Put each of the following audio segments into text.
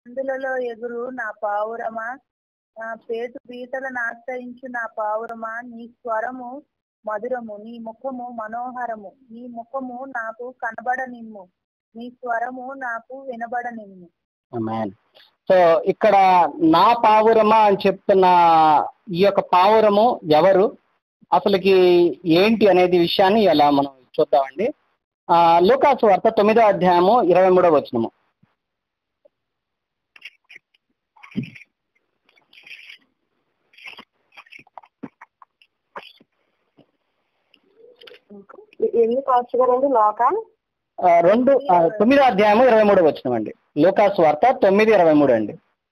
అందులలో ఎగురు నా పావురమా నా పేటు పీటలను ఆశ్రయించు నా పావురమా నీ స్వరము మధురము నీ ముఖము మనోహరము నీ ముఖము నాకు కనబడనిమ్ము నీ స్వరము నాకు వినబడనిమ్ము మ్యాన్ సో ఇక్కడ నా పావురమా అని చెప్తున్న ఈ యొక్క పావురము ఎవరు అసలుకి ఏంటి అనేది విషయాన్ని ఇలా మనం చూద్దామండి ఆ, లూకాసు వార్త తొమ్మిదో అధ్యాయము ఇరవై మూడో వచనము ఎన్ని సంవత్సరాలండి లోక ఆ, రెండు ఆ, తొమ్మిదో అధ్యాయము ఇరవై మూడో వచనం అండి లూకాసు వార్త తొమ్మిది ఇరవై మూడు అండి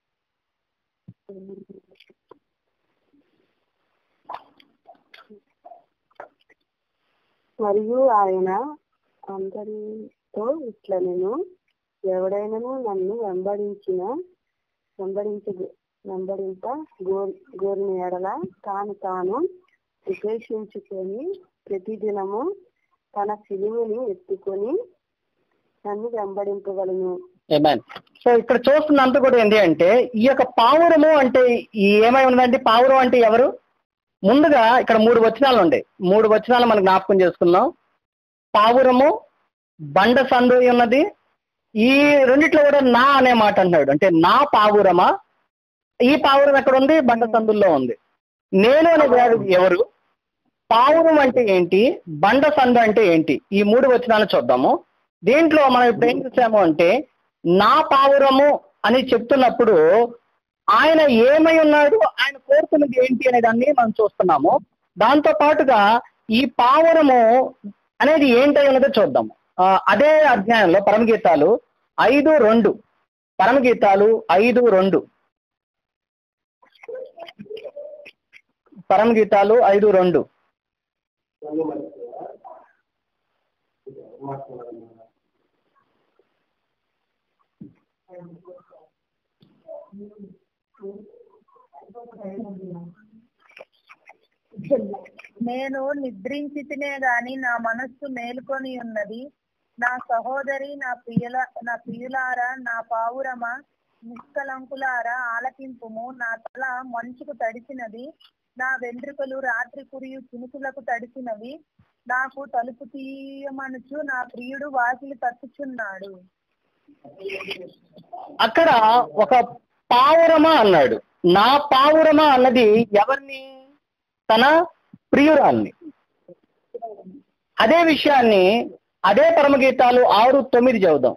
మరియు ఆయన అందరితో ఇట్లా నేను ఎవడైనాను నన్ను వెంబడించిన వెంబడించ వెంబడింప గోర్ గోరిన ఎడల తాను తాను ఉపేక్షించుకొని ప్రతిదినము తన సిలువని ఎత్తుకొని నన్ను వెంబడింపగలను ఏమైన్ సో ఇక్కడ చూస్తున్నంత కూడా ఏంటి అంటే ఈ యొక్క పావురము అంటే ఈ ఏమై ఉందండి పావురం అంటే ఎవరు ముందుగా ఇక్కడ మూడు వచనాలు ఉన్నాయి మూడు వచనాలు మనం జ్ఞాపకం చేసుకుందాం పావురము బండ సందు ఉన్నది ఈ రెండిట్లో కూడా నా అనే మాట అన్నాడు అంటే నా పావురమా ఈ పావురం ఎక్కడ ఉంది బండ సందుల్లో ఉంది నేను అనే వాడు ఎవరు పావురం అంటే ఏంటి బండ సందు అంటే ఏంటి ఈ మూడు వచనాలు చూద్దాము దీంట్లో మనం ఇప్పుడు ఏం చూసాము అంటే నా పావురము అని చెప్తున్నప్పుడు ఆయన ఏమై ఉన్నాడు ఆయన కోరుతున్నది ఏంటి అనే దాన్ని మనం చూస్తున్నాము దాంతో పాటుగా ఈ పావురము అనేది ఏంటై ఉన్నదో చూద్దాము ఆ, అదే అధ్యాయంలో పరమగీతాలు ఐదు రెండు పరమగీతాలు ఐదు రెండు పరమగీతాలు ఐదు రెండు నేను నిద్రించితినే గాని నా మనస్సు మేలుకొని ఉన్నది నా సహోదరి నా ప్రియుల నా ప్రియులారా నా పావురమా నిష్కలంకులారా ఆలకింపుము నా తల మంచుకు తడిసినది నా వెంట్రుకలు రాత్రి కురియు చినుకులకు తడిసినవి నాకు తలుపు తీయమనుచు నా ప్రియుడు వాకిలి తట్టుచున్నాడు అక్కడ ఒక పావురమా అన్నాడు నా పావురమా అన్నది ఎవరిని తన ప్రియురాల్ని అదే విషయాన్ని అదే పరమగీతాలు ఆరు తొమ్మిది చదువుదాం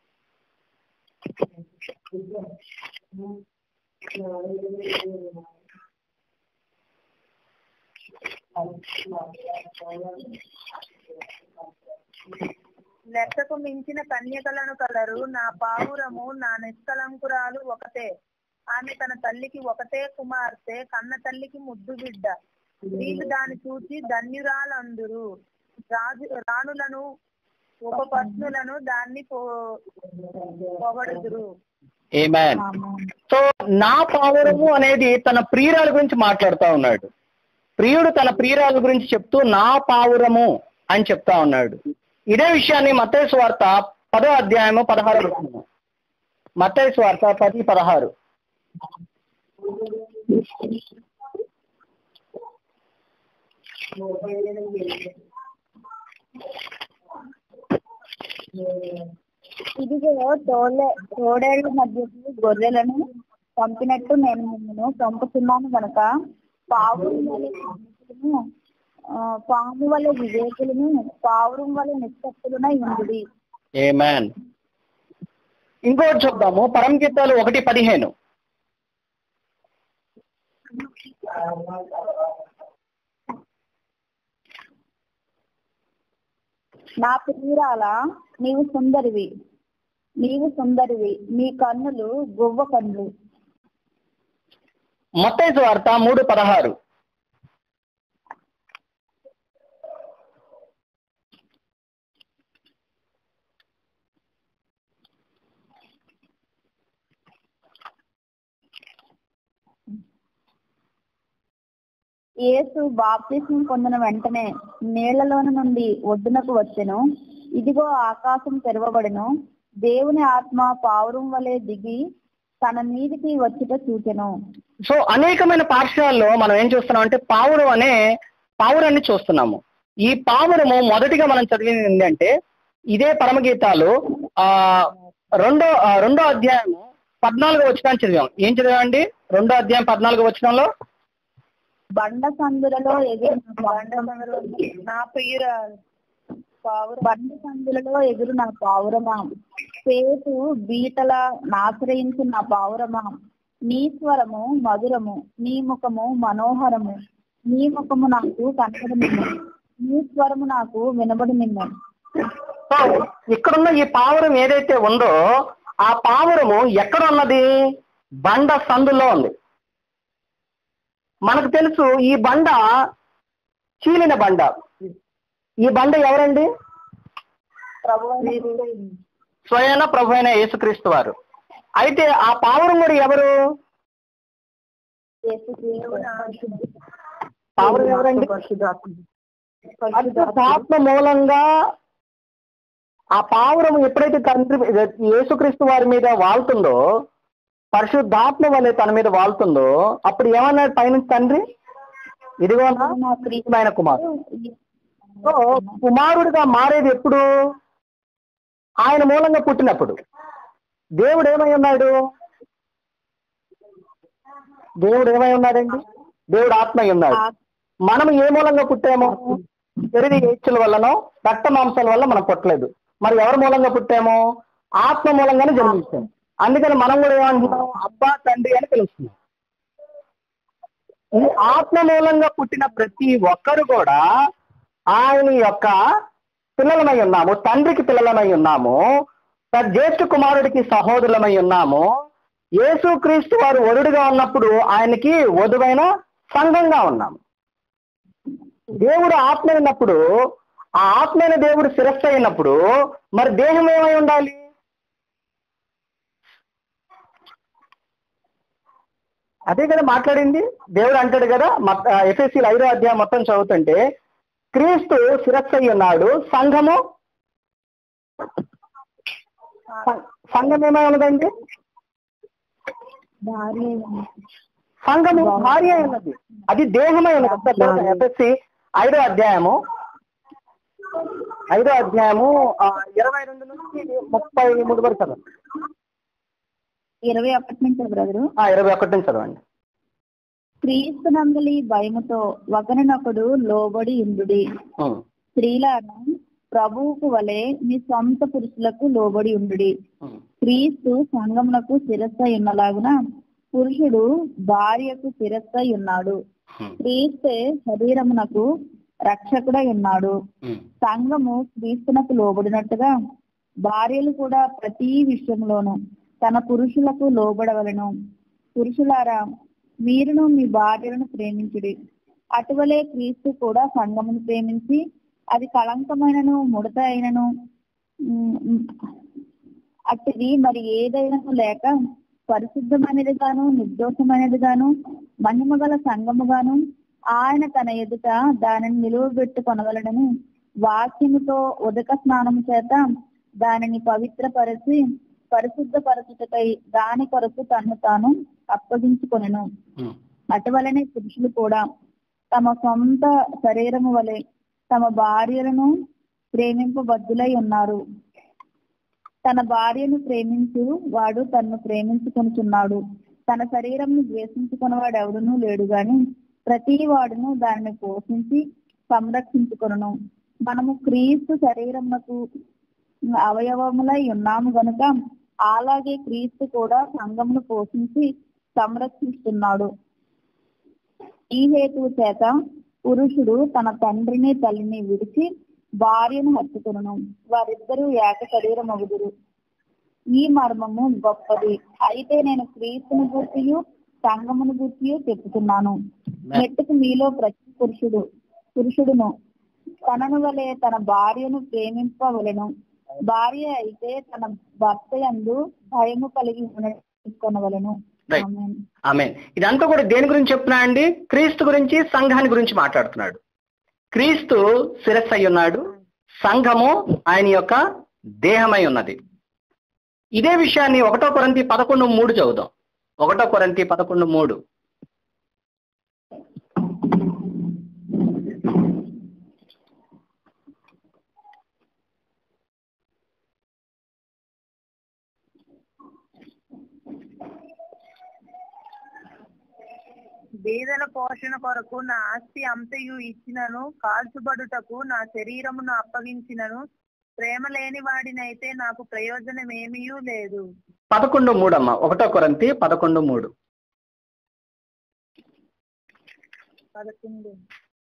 లెక్కకు మించిన కన్యకలను కలరు నా పావురము నా నిష్కలంకురాలు ఒకటే ఆమె తన తల్లికి ఒకటే కుమార్తె కన్న తల్లికి ముద్దు బిడ్డ వీళ్ళు దాన్ని చూసి ధన్యురాలందురు రాజు రాణులను ఉపపత్నులను దాన్ని పో- పొగడుదురు ఏమేన్ సో నా పావురము అనేది తన ప్రియురాల గురించి మాట్లాడుతా ఉన్నాడు ప్రియుడు తన ప్రియురాల గురించి చెప్తూ నా పావురము అని చెప్తా ఉన్నాడు ఇదే విషయాన్ని మత్తయి స్వార్త పదో అధ్యాయము పదహారు వచనము. మత్తయి స్వార్త పది పదహారు ఇదిగో తోలే తోడేళ్ల మధ్యకు గొర్రెలను పంపినట్టు నేను మిమ్మల్ని పంపుతున్నాను కనుక పావురం వలె వివేకులను, ఆ, పాము వలె వివేకులను పావురం వలె నిష్పత్తులనై ఉండుడి ఏమేన్ ఇంకోటి చూద్దాము పరమగీతాలు ఒకటి పదిహేను నా ప్రియురాల నీవు సుందరివి నీవు సుందరివి నీ కన్నులు గువ్వ కన్నులు మత్తయి వార్త మూడు పదహారు యేసు బాప్తిస్మం పొందిన వెంటనే నీళ్లలోని నుండి ఒడ్డునకు వచ్చెను ఇదిగో ఆకాశం తెరవబడెను దేవుని ఆత్మ పావురం వలె దిగి తన మీదికి వచ్చుట చూచెను సో అనేకమైన పాఠశాలలో మనం ఏం చూస్తున్నాం అంటే పావురం అనే పావురాన్ని చూస్తున్నాము ఈ పావురము మొదటిగా మనం చదివింది ఏంటంటే ఇదే పరమగీతాలు ఆ రెండో ఆ, రెండో అధ్యాయము పద్నాలుగో వచ్చిన చదివాం ఏం చదివామండి రెండో అధ్యాయం పద్నాలుగో వచ్చినంలో బండ సందులలో ఎగురు నా పావురమా. నా ప్రియురాలు పావురం బండ సందులలో ఎగురు నా పావురమా పేటు బీటల నాశ్రయించు నా పావురమా నీ స్వరము మధురము నీ ముఖము మనోహరము నీ ముఖము నాకు కనపడు నిన్ను నీ స్వరము నాకు వినబడి నిన్ను సో ఇక్కడున్న ఈ పావురం ఏదైతే ఉందో ఆ పావురము ఎక్కడ ఉన్నది బండ సందులో ఉంది మనకు తెలుసు ఈ బండ చీలిన బండ ఈ బండ ఎవరండి ప్రభు స్వయాన ప్రభు అయిన యేసుక్రీస్తు వారు అయితే ఆ పావురం కూడా ఎవరు పావురం ఎవరండి పరిశుద్ధాత్మ మూలంగా ఆ పావురం ఎప్పుడైతే తండ్రి యేసుక్రీస్తు వారి మీద వాళ్తుందో పరిశుద్ధాత్మ వల్లే తన మీద వాళ్తుందో అప్పుడు ఏమన్నాడు పైనుంచి తండ్రి ఇదిగో నా ప్రియమైన కుమారు సో కుమారుడిగా మారేది ఎప్పుడు ఆయన మూలంగా పుట్టినప్పుడు దేవుడు ఏమై ఉన్నాడు దేవుడు ఏమై ఉన్నాడండి దేవుడు ఆత్మై ఉన్నాడు మనం ఏ మూలంగా పుట్టామో శరీర ఏచ్చుల వల్లనో రక్త మాంసాల వల్ల మనం పుట్టలేదు మరి ఎవరి మూలంగా పుట్టామో ఆత్మ మూలంగానే జన్మించాం అందుకని మనం కూడా ఏమంటున్నాం అబ్బా తండ్రి అని పిలుస్తున్నాం ఈ ఆత్మ మూలంగా పుట్టిన ప్రతి ఒక్కరు కూడా ఆయన యొక్క పిల్లలమై ఉన్నాము తండ్రికి పిల్లలమై ఉన్నాము జ్యేష్ఠ కుమారుడికి సహోదరులమై ఉన్నాము యేసుక్రీస్తు వారు వరుడుగా ఉన్నప్పుడు ఆయనకి వధువైన సంఘంగా ఉన్నాము దేవుడు ఆత్మ అయినప్పుడు ఆ ఆత్మైన దేవుడు శిరస్సు అయినప్పుడు మరి దేహం ఏమై ఉండాలి అదే కదా మాట్లాడింది దేవుడు అంటాడు కదా ఎఫ్ఎస్సీలు ఐదో అధ్యాయం మొత్తం చదువుతుంటే క్రీస్తు శిరస్సు అయి ఉన్నాడు సంఘము స- సంఘం ఏమై ఉన్నదండి భార్య సంఘము భార్య అయి ఉన్నది అది దేహమై ఉన్నది ఎఫ్ఎస్సి ఐదో అధ్యాయము ఐదో అధ్యాయము ఆ, ఇరవై రెండు నుంచి ముప్పై మూడు వరకు చదవండి ఇరవై ఒకటి నుంచి బ్రదరు ఆ, ఇరవై ఒకటి నుంచి చదవండి క్రీస్తు నందలి భయముతో ఒకరినొకడు లోబడి ఇందుడి ఉం. స్త్రీలను ప్రభువుకు వలె మీ సొంత పురుషులకు లోబడి ఉండుడి ఉం. క్రీస్తు సంఘమునకు శిరస్సై ఉన్నలాగున పురుషుడు భార్యకు శిరస్సై ఉన్నాడు ఉం. క్రీస్తే శరీరమునకు రక్షకుడై ఉన్నాడు ఉం. సంఘము క్రీస్తునకు లోబడినట్టుగా భార్యలు కూడా ప్రతి విషయంలోనూ తన పురుషులకు లోబడవలను పురుషులారా మీరును మీ భార్యలను ప్రేమించుడి అటువలే క్రీస్తు కూడా సంఘమును ప్రేమించి అది కళంకమైనను ముడత అయినను ఉమ్, అట్టిది మరి ఏదైనను లేక పరిశుద్ధమైనది గాను నిర్దోషమైనది గాను మహిమ గల సంఘము గాను ఆయన తన ఎదుట దానిని నిలువబెట్టుకొనవలనని వాక్యముతో ఉదక స్నానము చేత దానిని పవిత్రపరిచి పరిశుద్ధ పరచుటకై దాని కొరకు తను తాను అప్పగించుకొనెను ఉం. అటువలనే పురుషులు కూడా తమ సొంత శరీరము వలె తమ భార్యలను ప్రేమింపబద్దులై ఉన్నారు తన భార్యను ప్రేమించు వాడు తన్ను ప్రేమించుకొనుచున్నాడు తన శరీరంను ద్వేషించుకున్నవాడు ఎవడునూ లేడు గాని ప్రతి వాడును దానిని పోషించి సంరక్షించుకొనును మనము క్రీస్తు శరీరమునకు అవయవములై ఉన్నాము గనుక అలాగే క్రీస్తు కూడా సంఘమును పోషించి సంరక్షిస్తున్నాడు ఈ హేతువు చేత పురుషుడు తన తండ్రిని తల్లిని విడిచి భార్యను హత్తుకును వారిద్దరూ ఏక శరీరం అగుదురు ఈ మర్మము గొప్పది అయితే నేను క్రీస్తుని గుర్తియు సంఘమును గుర్తియు చెప్పుతున్నాను మెట్టుకు మీలో ప్రతి పురుషుడు పురుషుడును తనను వలె తన భార్యను ప్రేమింపవలెను భార్య అయితే తన భర్త యందు భయము కలిగి ఉండవలను Right. ఆమె ఇదంతా కూడా దేని గురించి చెప్తున్నా అండి క్రీస్తు గురించి సంఘాన్ని గురించి మాట్లాడుతున్నాడు క్రీస్తు శిరస్సు అయి ఉన్నాడు సంఘము ఆయన యొక్క దేహమై ఉన్నది ఇదే విషయాన్ని ఒకటో కొరంతి పదకొండు మూడు చదువుదాం ఒకటో కొరంతి పదకొండు మూడు బీదల పోషణ కొరకు నా ఆస్తి అంతయు ఇచ్చినను కాల్చుబడుటకు నా శరీరమును అప్పగించినను ప్రేమ లేని వాడినైతే నాకు ప్రయోజనం ఏమీ లేదు పదకొండు మూడు అమ్మ ఒకటో కొరంతి పదకొండు మూడు పదకొండు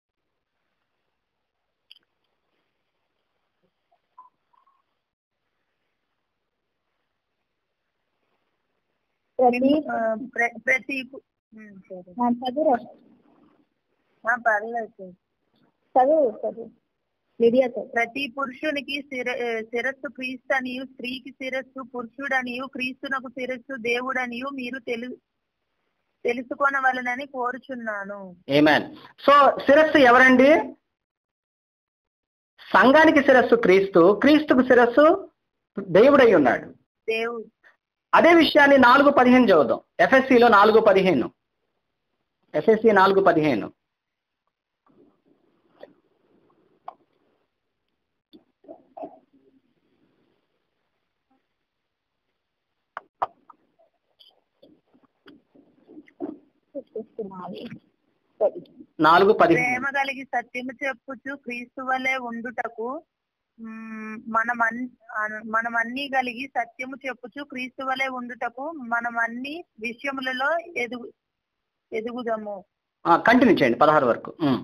ప్రతి ఆ, ప్ర- ప్రతి పు- ఉమ్, సరే ఆ, చదువు ఆ, పర్లేదు సార్. చదువు చదువు లిడియా చదువు ప్రతి పురుషునికి శిర ఆ, శిరస్సు క్రీస్తు అనియు స్త్రీకి శిరస్సు పురుషుడనియు క్రీస్తునకు శిరస్సు దేవుడనియు మీరు తెలు తెలుసుకొనవలనని కోరుచున్నాను ఏమాన్ సో శిరస్సు ఎవరండి సంఘానికి శిరస్సు క్రీస్తు క్రీస్తుకు శిరస్సు దేవుడై ఉన్నాడు దేవుడు అదే విషయాన్ని నాలుగు పదిహేను చదువుదాం ఎఫ్ఎస్సిలో నాలుగు పదిహేను ఎఫ్ఎస్సి నాలుగు పదిహేను చూస్తున్నావి సరే. నాలుగు ప్రేమ పదిహేను కలిగి సత్యము చెప్పుచు క్రీస్తు వలె ఉండుటకు మ్, మనం అన్- అన్- మనం అన్ని కలిగి సత్యము చెప్పుచు క్రీస్తు వలె ఉండుటకు మనం అన్ని విషయములలో ఎదుగు ఎదుగుదము కంటిన్యూ చేయండి పదహారు వరకు ఉమ్.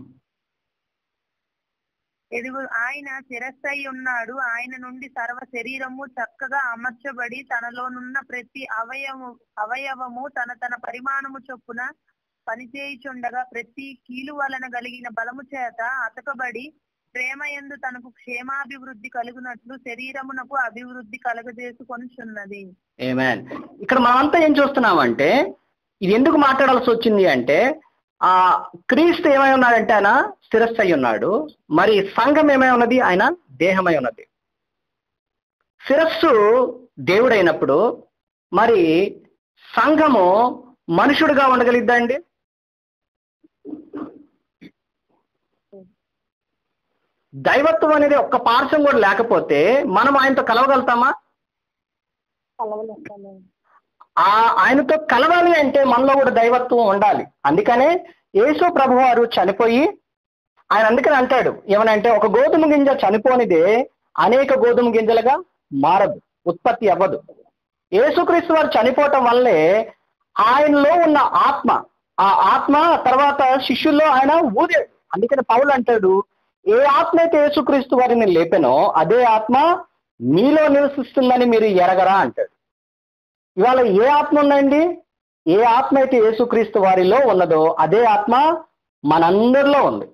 ఎదుగు ఆయన శిరస్సై ఉన్నాడు ఆయన నుండి సర్వ శరీరము చక్కగా అమర్చబడి తనలోనున్న ప్రతి అవయవము అవయవము తన తన పరిమాణము చొప్పున పనిచేయుచుండగా ప్రతి కీలు వలన కలిగిన బలము చేత అతకబడి ప్రేమ యందు తనకు క్షేమాభివృద్ధి కలుగునట్లు శరీరమునకు అభివృద్ధి కలుగజేసుకొనిచున్నది ఏమేన్ ఇక్కడ మనమంతా ఏం చూస్తున్నామంటే ఇది ఎందుకు మాట్లాడాల్సి వచ్చింది అంటే ఆ క్రీస్తు ఏమై ఉన్నాడంటే ఆయన శిరస్సు అయి ఉన్నాడు మరి సంఘం ఏమై ఉన్నది ఆయన దేహమై ఉన్నది శిరస్సు దేవుడైనప్పుడు మరి సంఘము మనుషుడుగా ఉండగలిద్దా అండి దైవత్వం అనేది ఒక్క పార్శ్వం కూడా లేకపోతే మనం ఆయనతో కలవగలుగుతామా కలవలేం కలవలేం ఆ ఆయనతో కలవాలి అంటే మనలో కూడా దైవత్వం ఉండాలి అందుకనే యేసు ప్రభు వారు చనిపోయి ఆయన అందుకని అంటాడు ఏమనంటే ఒక గోధుమ గింజ చనిపోనిదే అనేక గోధుమ గింజలుగా మారదు ఉత్పత్తి అవ్వదు యేసుక్రీస్తు వారు చనిపోవటం వల్లే ఆయనలో ఉన్న ఆత్మ ఆ ఆత్మ తర్వాత శిష్యుల్లో ఆయన ఊదాడు అందుకని పౌలు అంటాడు ఏ ఆత్మ అయితే యేసుక్రీస్తు వారిని లేపెనో అదే ఆత్మ మీలో నివసిస్తుందని మీరు ఎరగరా అంటాడు ఇవాళ ఏ ఆత్మ ఉందండి ఏ ఆత్మ అయితే యేసుక్రీస్తు వారిలో ఉన్నదో అదే ఆత్మ మనందరిలో ఉంది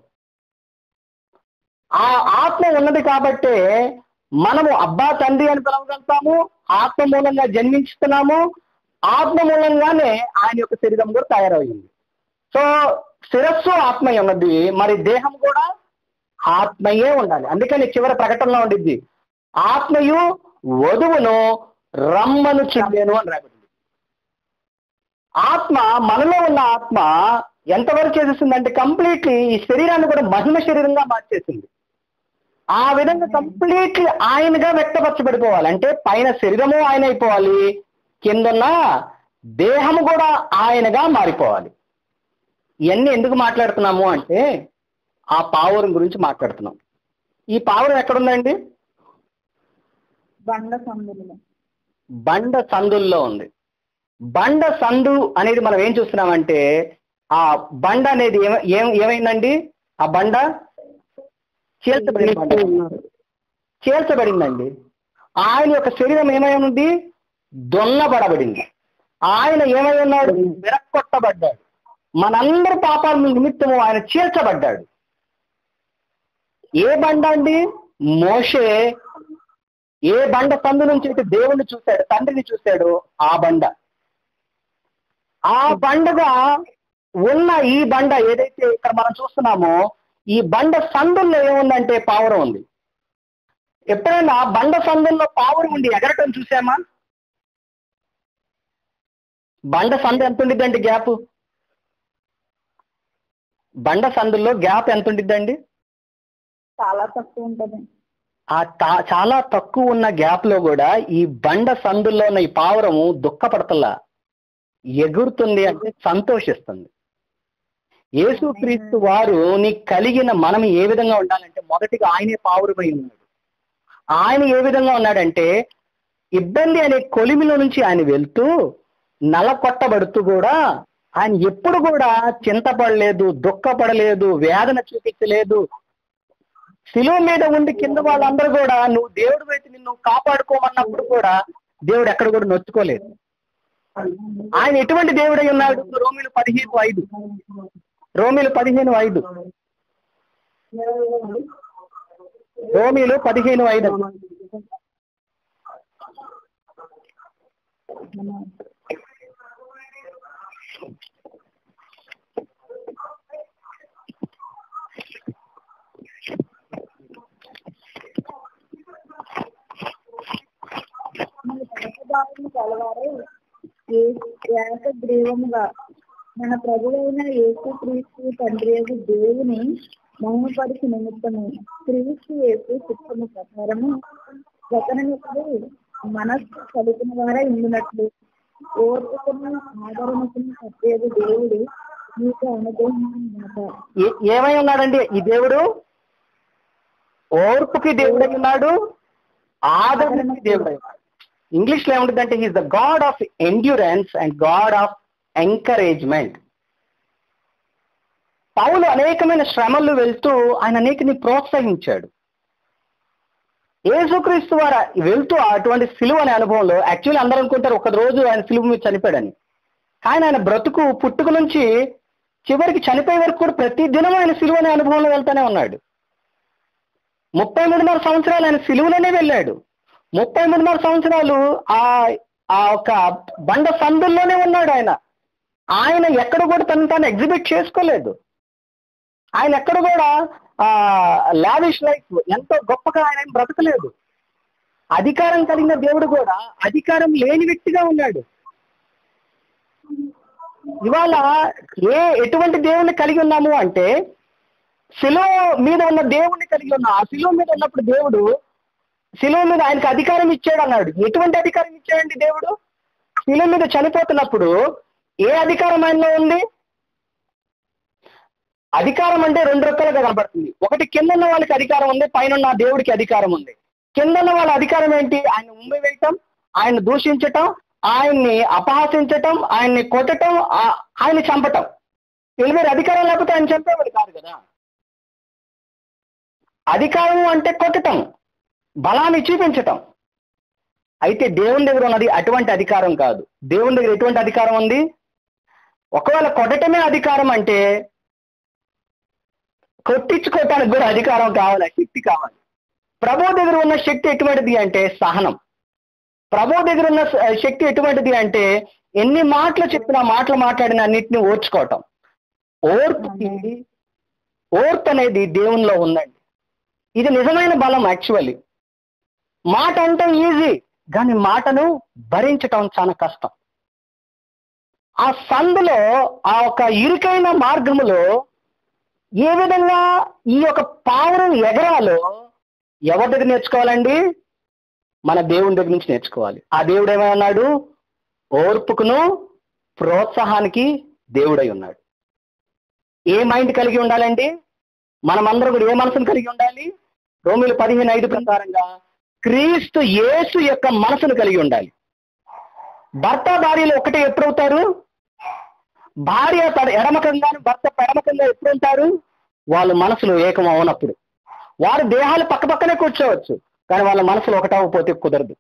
ఆ ఆత్మ ఉన్నది కాబట్టే మనము అబ్బా తండ్రి అని పిలవగలుగుతాము ఆత్మ మూలంగా జన్మించుతున్నాము ఆత్మ మూలంగానే ఆయన యొక్క శరీరం కూడా తయారయ్యింది సో శిరస్సు ఆత్మయ్య ఉన్నది మరి దేహం కూడా ఆత్మయే ఉండాలి అందుకని చివరి ప్రకటనలో ఉండిద్ది ఆత్మయు వధువును రమ్మను చుండేను అని రాబడింది ఆత్మ మనలో ఉన్న ఆత్మ ఎంతవరకు చేసేసిందంటే కంప్లీట్లీ ఈ శరీరాన్ని కూడా మహిమ శరీరంగా మార్చేసింది ఆ విధంగా కంప్లీట్లీ ఆయనగా వ్యక్తపరచబడిపోవాలి అంటే పైన శరీరము ఆయన అయిపోవాలి కిందన్న దేహము కూడా ఆయనగా మారిపోవాలి ఇవన్నీ ఎందుకు మాట్లాడుతున్నాము అంటే ఆ పావురం గురించి మాట్లాడుతున్నాం ఈ పావురం ఎక్కడుందండి బండ సందులో బండ సందుల్లో ఉంది బండ సందు అనేది మనం ఏం చూస్తున్నామంటే ఆ బండ అనేది ఏమ- ఏం ఏమైందండి ఆ బండ చీల్చబడిన బండ చీల్చబడిందండి ఆయన యొక్క శరీరం ఏమై ఉంది దొన్నబడబడింది ఆయన ఏమై ఉన్నాడు విరక్కొట్టబడ్డాడు మనందరి పాపాల నిమిత్తము ఆయన చీల్చబడ్డాడు ఏ బండ అండి మోషే ఏ బండ సందు నుంచి అయితే దేవుణ్ణి చూశాడు తండ్రిని చూశాడు ఆ బండ ఆ బండగా ఉన్న ఈ బండ ఏదైతే ఇక్కడ మనం చూస్తున్నామో ఈ బండ సందుల్లో ఏముందంటే పావురం ఉంది ఎప్పుడైనా బండ సందుల్లో పావురం ఉండి ఎగరటం చూసామా బండ సందు ఎంత ఉండిద్దండి గ్యాప్ బండ సందుల్లో గ్యాప్ ఎంత ఉండిద్దండి చాలా తక్కువ ఉంటుంది ఆ తా- చాలా తక్కువ ఉన్న గ్యాప్ లో కూడా ఈ బండ సందుల్లో ఉన్న ఈ పావురము దుఃఖపడతలా ఎగురుతుంది అంటే సంతోషిస్తుంది యేసుక్రీస్తు వారు నీకు కలిగిన మనం ఏ విధంగా ఉండాలంటే మొదటిగా ఆయనే పావురమై ఉన్నాడు ఆయన ఏ విధంగా ఉన్నాడంటే ఇబ్బంది అనే కొలిమిలో నుంచి ఆయన వెళ్తూ నలకొట్టబడుతూ కూడా ఆయన ఎప్పుడు కూడా చింతపడలేదు దుఃఖపడలేదు వేదన చూపించలేదు శిలువ మీద ఉండి కింద వాళ్ళందరూ కూడా నువ్వు దేవుడు అయితే నిన్ను కాపాడుకోమన్నప్పుడు కూడా దేవుడు ఎక్కడ కూడా నొచ్చుకోలేదు ఆయన ఎటువంటి దేవుడై ఉన్నాడు రోమిలు పదిహేను ఐదు రోమిలు పదిహేను ఐదు రోమిలు పదిహేను ఐదు మన పాపభావము కలవారే ఏక గ్రీవముగా మన ప్రభువైన యేసుక్రీస్తు తండ్రి యొక్క దేవుని మహిమపరిచి నిమిత్తము క్రీస్తు యేసు చిత్తము ప్రకారము వచనముకు మనస్సు కలుగుతున్న వారే ఉండినట్లు ఓర్పుకుని ఆదరణకుని ప్రత్యేక దేవుడు మీకు అనుగ్రహించిన ఏ- ఏమై ఉన్నాడండి ఈ దేవుడు ఓర్పుకి దేవుడై ఉన్నాడు ఆదరణకి దేవుడై ఉన్నాడు ఇంగ్లీష్ లో ఏముంటుందంటే he's the God of endurance and God of encouragement Paul అనేకమైన శ్రమలు వెళ్తూ ఆయన అనేకని ప్రోత్సహించాడు యేసుక్రీస్తు వారు వెళ్తూ అటువంటి సిలువ అనే అనుభవంలో యాక్చువల్లీ అందరూ అనుకుంటారు ఒక రోజు ఆయన సిలువ మీద చనిపోయాడని కానీ ఆయన బ్రతుకు పుట్టుక నుంచి చివరికి చనిపోయే వరకు కూడా ప్రతి దినం ఆయన సిలువ అనే అనుభవంలో వెళ్తానే ఉన్నాడు ముప్పై మూడున్నర సంవత్సరాలు ఆయన సిలువలోనే వెళ్ళాడు ముప్పై మూడున్నర సంవత్సరాలు ఆ ఆ ఒక బండ సందుల్లోనే ఉన్నాడు ఆయన ఆయన ఎక్కడ కూడా తను తాను ఎగ్జిబిట్ చేసుకోలేదు ఆయన ఎక్కడ కూడా లావిష్ లైఫ్ ఎంతో గొప్పగా ఆయన ఏం బ్రతకలేదు అధికారం కలిగిన దేవుడు కూడా అధికారం లేని వ్యక్తిగా ఉన్నాడు ఇవాళ ఏ ఎటువంటి దేవుణ్ణి కలిగి ఉన్నాము అంటే శిలువ మీద ఉన్న దేవుణ్ణి కలిగి ఉన్నాం ఆ శిలువ మీద ఉన్నప్పుడు దేవుడు శిలువ మీద ఆయనకు అధికారం ఇచ్చాడు అన్నాడు ఎటువంటి అధికారం ఇచ్చాడండి దేవుడు శిలువ మీద చనిపోతున్నప్పుడు ఏ అధికారం ఆయనలో ఉంది అధికారం అంటే రెండు రకాలుగా కనబడుతుంది ఒకటి కింద ఉన్న వాళ్ళకి అధికారం ఉంది పైన ఉన్న దేవుడికి అధికారం ఉంది కింద ఉన్న వాళ్ళ అధికారం ఏంటి ఆయన ఉమ్మి వేయటం ఆయన దూషించటం ఆయన్ని అపహాసించటం ఆయన్ని కొట్టటం ఆ- ఆయన్ని చంపటం వీళ్ళు మీరు అధికారం లేకపోతే ఆయన చంపేవాడు కాదు కదా అధికారం అంటే కొట్టటం బలాన్ని చూపించటం అయితే దేవుని దగ్గర ఉన్నది అటువంటి అధికారం కాదు దేవుని దగ్గర ఎటువంటి అధికారం ఉంది ఒకవేళ కొట్టటమే అధికారం అంటే కొట్టించుకోవటానికి కూడా అధికారం కావాలి శక్తి కావాలి ప్రభు దగ్గర ఉన్న శక్తి ఎటువంటిది అంటే సహనం ప్రభు దగ్గర ఉన్న స- శక్తి ఎటువంటిది అంటే ఎన్ని మాటలు చెప్పినా మాటలు మాట్లాడిన అన్నిటిని ఓర్చుకోవటం ఓర్పుకి ఓర్పు అనేది దేవునిలో ఉందండి ఇది నిజమైన బలం యాక్చువల్లీ మాట అంటే ఈజీ కానీ మాటను భరించటం చాలా కష్టం ఆ సందులో ఆ ఒక ఇరుకైన మార్గములో ఏ విధంగా ఈ యొక్క పావురం ఎగరాలో ఎవరి దగ్గర నేర్చుకోవాలండి మన దేవుని దగ్గర నుంచి నేర్చుకోవాలి ఆ దేవుడు ఏమై ఉన్నాడు ఓర్పుకును ప్రోత్సాహానికి దేవుడై ఉన్నాడు ఏ మైండ్ కలిగి ఉండాలండి మనమందరం కూడా ఏ మనసును కలిగి ఉండాలి రోమిలు పదిహేను ఐదు ప్రకారంగా క్రీస్తు యేసు యొక్క మనసును కలిగి ఉండాలి భర్త భార్యలు ఒకటే ఎప్పుడవుతారు భార్య తన ఎడమకంగాను భర్త పెడమకంగా ఎప్పుడు ఉంటారు వాళ్ళ మనసులు ఏకం అవనప్పుడు వారి దేహాలు పక్క పక్కనే కూర్చోవచ్చు కానీ వాళ్ళ మనసులు ఒకటవకపోతే కుదరదు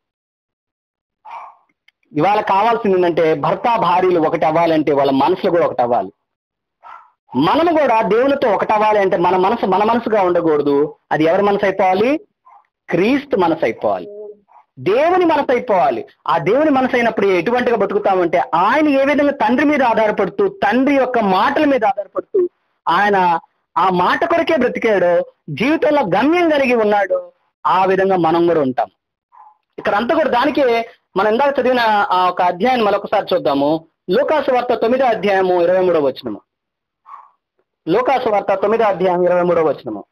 ఇవాళ కావాల్సింది ఏంటంటే భర్త భార్యలు ఒకటి అవ్వాలంటే వాళ్ళ మనసులు కూడా ఒకటి అవ్వాలి మనము కూడా దేవునితో ఒకటి అవ్వాలి అంటే మన మనసు మన మనసుగా ఉండకూడదు అది ఎవరి మనసు అయిపోవాలి క్రీస్తు మనసు అయిపోవాలి దేవుని మనసు అయిపోవాలి ఆ దేవుని మనసు అయినప్పుడు ఎటువంటిగా బతుకుతామంటే ఆయన ఏ విధంగా తండ్రి మీద ఆధారపడుతూ తండ్రి యొక్క మాటల మీద ఆధారపడుతూ ఆయన ఆ మాట కొరకే బ్రతికాడు జీవితంలో గమ్యం కలిగి ఉన్నాడు ఆ విధంగా మనం కూడా ఉంటాం ఇక్కడ అంతా కూడా దానికే మనం ఇందాక చదివిన ఆ ఒక అధ్యాయం మరొకసారి చూద్దాము లోకాసు వార్త తొమ్మిదో అధ్యాయము ఇరవై మూడో వచనము లోకాసు వార్త తొమ్మిదో అధ్యాయం ఇరవై మూడో వచనము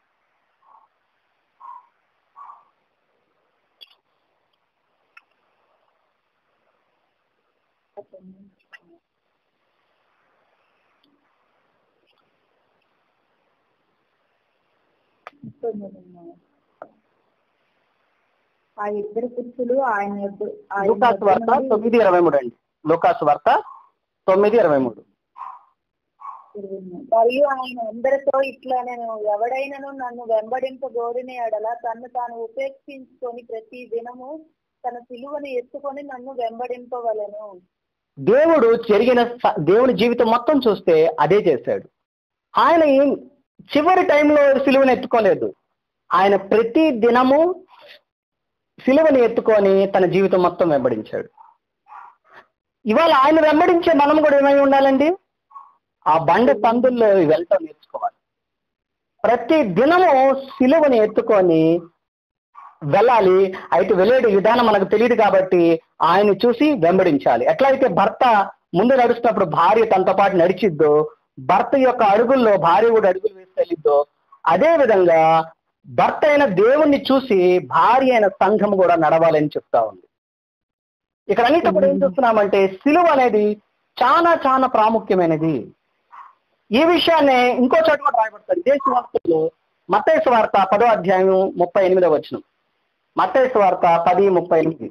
ఆ ఇద్దరు పురుషులు ఆయన యొద్ద- ఆయన లోకాసు యొద్ద వార్త నుండి తొమ్మిది ఇరవై మూడు అండి లోకాసు వార్త తొమ్మిది ఇరవై మూడు తిరిగిన- మరియు ఆయన అందరితో ఇట్లా నేను ఎవడైనను నన్ను వెంబడింపగోరిన ఎడల తన్ను తాను ఉపేక్షించుకొని ప్రతి దినము తన సిలువను ఎత్తుకొని నన్ను వెంబడింపవలను దేవుడు జరిగిన స- దేవుని జీవితం మొత్తం చూస్తే అదే చేశాడు ఆయన ఏం- చివరి టైంలో సిలువను ఎత్తుకోలేదు ఆయన ప్రతి దినము సిలువని ఎత్తుకొని తన జీవితం మొత్తం వెంబడించాడు ఇవాళ ఆయన వెంబడించే మనం కూడా ఏమై ఉండాలండి ఆ బండ సందుల్లో వెళ్ళటం నేర్చుకోవాలి ప్రతి దినము సిలువని ఎత్తుకొని వెళ్ళాలి అయితే వెళ్ళేడు విధానం మనకు తెలియదు కాబట్టి ఆయన చూసి వెంబడించాలి ఎట్లయితే భర్త ముందు నడుస్తున్నప్పుడు భార్య తనతో పాటు నడిచిద్దో భర్త యొక్క అడుగుల్లో భార్య కూడా అడుగులు వేసి వెళ్ళిద్దో అదే విధంగా భర్త అయిన దేవుణ్ణి చూసి భార్య అయిన సంఘం కూడా నడవాలని చెప్తా ఉంది ఇక్కడ అన్నిటి కూడా ఏం చూస్తున్నామంటే సిలువ అనేది చాలా చాలా ప్రాముఖ్యమైనది ఈ విషయాన్ని ఇంకో చోట కూడా రాయబడతారు ఇదే సువార్తలో మత్తయి వార్త పదో అధ్యాయం ముప్పై ఎనిమిదో వచ్చిన మత్తయి వార్త పది ముప్పై ఎనిమిది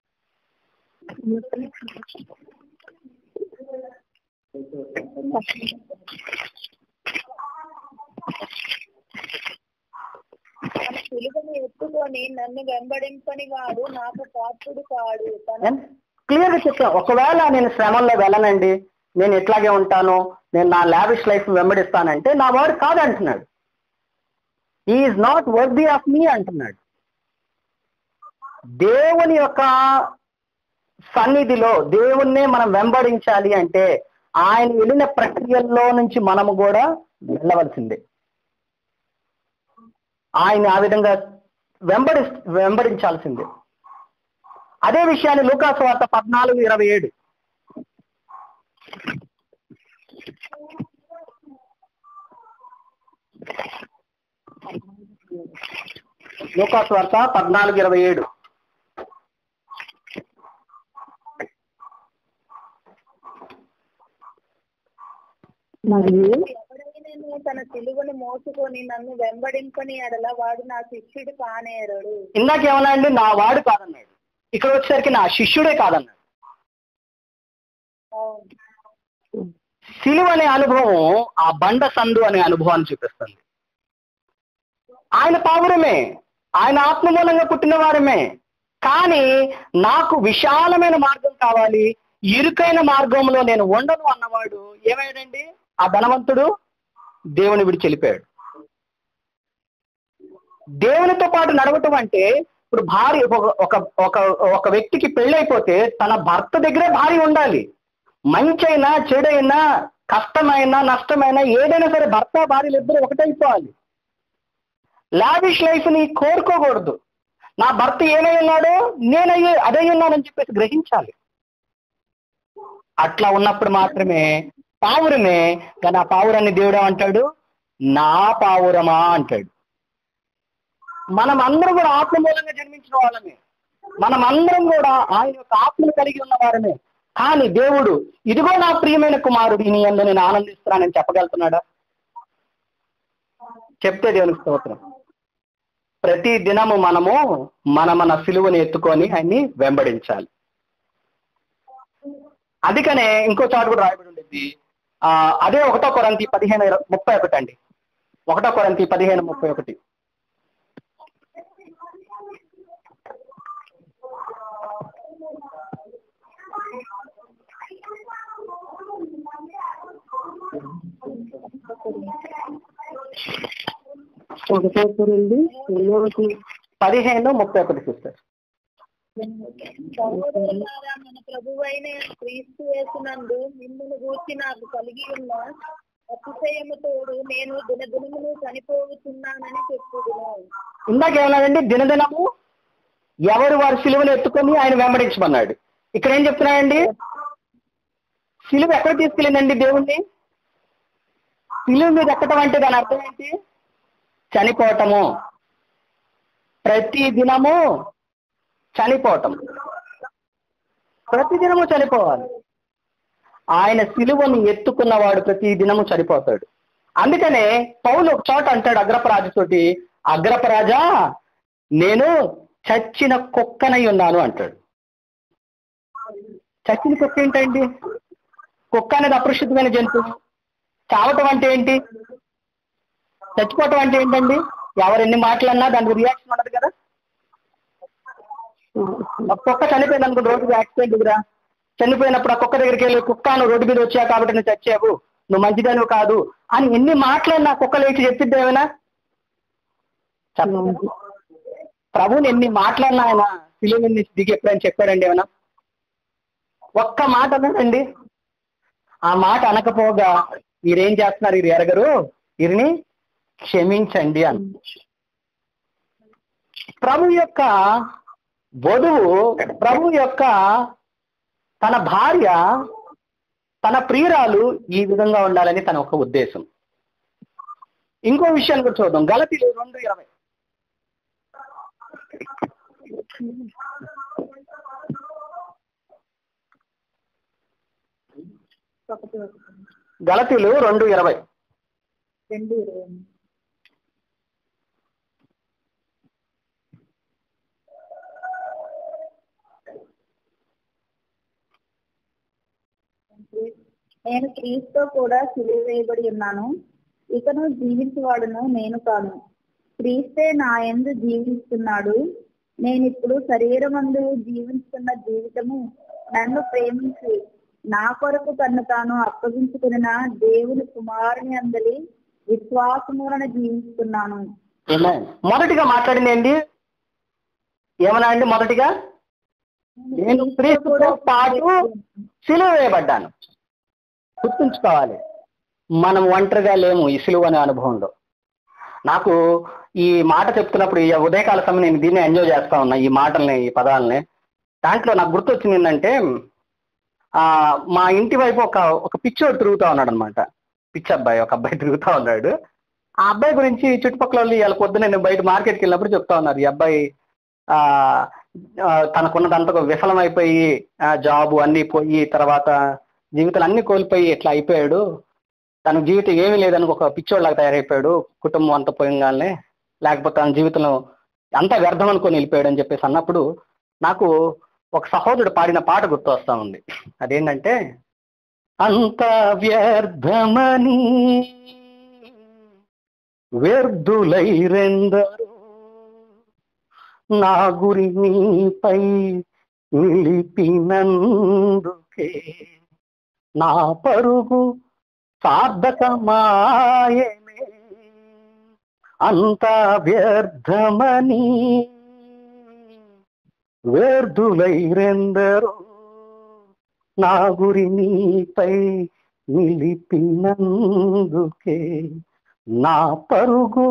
తన సిలువను ఎత్తుకొని నన్ను వెంబడింపని వాడు నాకు పాత్రుడు కాడు తన క్లియర్ గా చెప్తాను ఒకవేళ నేను శ్రమల్లో వెళ్ళనండి నేను ఇట్లాగే ఉంటాను నేను నా లావిష్ లైఫ్ వెంబడిస్తానంటే నా వాడు కాదంటున్నాడు is not worthy of me అంటున్నాడు దేవుని యొక్క సన్నిధిలో దేవుణ్ణే మనం వెంబడించాలి అంటే ఆయన వెళ్ళిన ప్రక్రియల్లో నుంచి మనము కూడా వెళ్ళవలసిందే ఆయన ఆ విధంగా వెంబడి వెంబడించాల్సిందే అదే విషయాన్ని లూకాసు వార్త పద్నాలుగు ఇరవై ఏడు లూకాసు వార్త పద్నాలుగు ఇరవై ఏడు మరియు ఎవడైనను తన సిలువను మోసుకొని నన్ను వెంబడింపని ఎడల వాడు నా శిష్యుడు కానేరడు ఇందాక ఏమన్నా అండి నా వాడు కాదన్నాడు ఇక్కడ వచ్చేసరికి నా శిష్యుడే కాదన్నాడు అవును సిలువ అనే అనుభవం ఆ బండ సందు అనే అనుభవాన్ని చూపిస్తుంది ఆయన పావురమే ఆయన ఆత్మ మూలంగా పుట్టిన వారమే కానీ నాకు విశాలమైన మార్గం కావాలి ఇరుకైన మార్గంలో నేను ఉండను అన్నవాడు ఏమయ్యాడండి ఆ ధనవంతుడు దేవుని విడిచి వెళ్ళిపోయాడు దేవునితో పాటు నడవటం అంటే ఇప్పుడు భార్య ఒక- ఒక ఒక ఒక వ్యక్తికి పెళ్ళైపోతే తన భర్త దగ్గరే భార్య ఉండాలి మంచైనా చెడైనా కష్టమైనా నష్టమైనా ఏదైనా సరే భర్త భార్యలు ఇద్దరు ఒకటైపోవాలి లావిష్ లైఫ్ ని కోరుకోకూడదు నా భర్త ఏమై ఉన్నాడో నేనయ్యే అదే ఉన్నానని చెప్పేసి గ్రహించాలి అట్లా ఉన్నప్పుడు మాత్రమే పావురమే కానీ ఆ పావురాన్ని దేవుడు అంటాడు నా పావురమా అంటాడు మనం అందరం కూడా ఆత్మ మూలంగా జన్మించిన వాళ్ళమే మనం అందరం కూడా ఆయన యొక్క ఆత్మను కలిగి ఉన్న వారమే కానీ దేవుడు ఇదిగో నా ప్రియమైన కుమారుడు నీ అందు నేను ఆనందిస్తున్నానని చెప్పగలుగుతున్నాడా చెప్తే దేవునికి స్తోత్రం ప్రతి దినము మనము మన మన సిలువని ఎత్తుకొని ఆయన్ని వెంబడించాలి అందుకనే ఇంకో చాటు కూడా రాయబడి ఉండేది ఆ అదే ఒకటో కొరంతి పదిహేను ఇర- ముప్పై ఒకటి అండి ఒకటో కొరంతి పదిహేను ముప్పై ఒకటి ఒకటో కొరింది ఎన్నోటి పదిహేను ముప్పై ఒకటి సిస్టర్ సహోదరులారా మన ప్రభువైన క్రీస్తు వేసినందు మిమ్మల్ని గూర్చి నాకు కలిగి ఉన్న అతిశయము తోడు నేను దినదినమును చనిపోతున్నానని చెప్పుదును ఇందాక ఏమన్నాడండి దినదినము ఎవరు వారి సిలువను ఎత్తుకొని ఆయన వెంబడించమన్నాడు ఇక్కడ ఏం చెప్తున్నాడండి సిలువ ఎక్కడ తీసుకెళ్ళిందండి దేవుణ్ణి సిలువ మీద ఎక్కడం అంటే దాని అర్థం ఏంటి చనిపోవటము ప్రతి దినము చనిపోవటం ప్రతి దినము చనిపోవాలి ఆయన సిలువను ఎత్తుకున్నవాడు ప్రతి దినము చనిపోతాడు అందుకనే పౌలు ఒక చోట అంటాడు అగ్రపరాజుతోటి అగ్రపరాజా నేను చచ్చిన కుక్కనై ఉన్నాను అంటాడు చచ్చిన కుక్క ఏంటండి కుక్క అనేది అపరిశుద్ధమైన జంతువు చావటం అంటే ఏంటి చచ్చిపోవటం అంటే ఏంటండి ఎవరు ఎన్ని మాటలన్నా దానికి రియాక్షన్ ఉండదు కదా ఒక కుక్క చనిపోయింది అనుకో రోడ్డు యాక్సిడెంట్ ఎదురా చనిపోయినప్పుడు ఆ కుక్క దగ్గరికి వెళ్ళి కుక్క నువ్వు రోడ్డు మీద వచ్చావు కాబట్టి నువ్వు చచ్చావు నువ్వు మంచిదానివి కాదు అని ఎన్ని మాటలన్నా కుక్క లేచి చెప్పిద్ది ఏమైనా చెప్పదు. ప్రభుని ఎన్ని మాటలన్నా ఆయన ఫిలిం దిగి ఎప్పుడైనా చెప్పాడండి ఏమైనా ఒక్క మాట అన్నాడండి ఆ మాట అనకపోగా వీరేం చేస్తున్నారు వీరు ఎరగరు వీరిని క్షమించండి అని ప్రభు యొక్క వధువు ప్రభు యొక్క తన భార్య తన ప్రియురాలు ఈ విధంగా ఉండాలని తన ఒక ఉద్దేశం ఇంకో విషయాన్ని కూడా చూద్దాం గలతీలు రెండు ఇరవై ఒకటి ఒకటి గలతీలు రెండు ఇరవై రెండు ఇరవై నేను క్రీస్తుతో కూడా సిలువ వేయబడి ఉన్నాను ఇకను జీవించేవాడును నేను కాను క్రీస్తే నా ఎందు జీవిస్తున్నాడు నేను ఇప్పుడు శరీరమందు జీవిస్తున్న జీవితము నన్ను ప్రేమించి నా కొరకు తన్ను తాను అప్పగించుకున్న దేవుని కుమారుని అందలి విశ్వాసమూలన జీవిస్తున్నాను Amen. మొదటిగా మాట్లాడింది ఏంటి ఏమన్నా అండి మొదటిగా నేను క్రీస్తుతో పాటు సిలువ వేయబడ్డాను గుర్తుంచుకోవాలి మనం ఒంటరిగా లేము ఈ సిలువ అనే అనుభవంలో నాకు ఈ మాట చెప్తున్నప్పుడు ఈ ఉదయకాల సమయం నేను దీన్ని ఎంజాయ్ చేస్తా ఉన్నా ఈ మాటల్ని ఈ పదాలని దాంట్లో నాకు గుర్తొచ్చింది ఏంటంటే ఆ మా ఇంటి వైపు ఒక ఒక పిచ్చోడు తిరుగుతా ఉన్నాడు అనమాట పిచ్చి అబ్బాయి ఒక అబ్బాయి తిరుగుతా ఉన్నాడు ఆ అబ్బాయి గురించి చుట్టుపక్కల వాళ్ళు ఇవాళ పొద్దున నేను బయట మార్కెట్కి వెళ్ళినప్పుడు చెప్తా ఉన్నారు ఈ అబ్బాయి ఆ ఆ, తనకున్నదంతా విఫలమైపోయి ఆ, జాబు అన్ని పోయి తర్వాత జీవితాలు అన్ని కోల్పోయి ఇట్లా అయిపోయాడు తన జీవితం ఏమీ లేదని ఒక పిచ్చోళ్ళలాగా తయారైపోయాడు కుటుంబం అంతా పోయంగానే లేకపోతే తన జీవితంలో అంతా వ్యర్థం అనుకొని వెళ్ళిపోయాడు అని చెప్పేసి అన్నప్పుడు నాకు ఒక సహోదరుడు పాడిన పాట గుర్తు వస్తా ఉంది అదేంటంటే అంత వ్యర్థమని వ్యర్థులైరెందరూ నా గురి నీపై నిలిపినందుకే నా పరుగు సార్థకమాయనే అంత వ్యర్థమని వ్యర్థులైరెందరో నా గురి నీపై నిలిపినందుకే నా పరుగు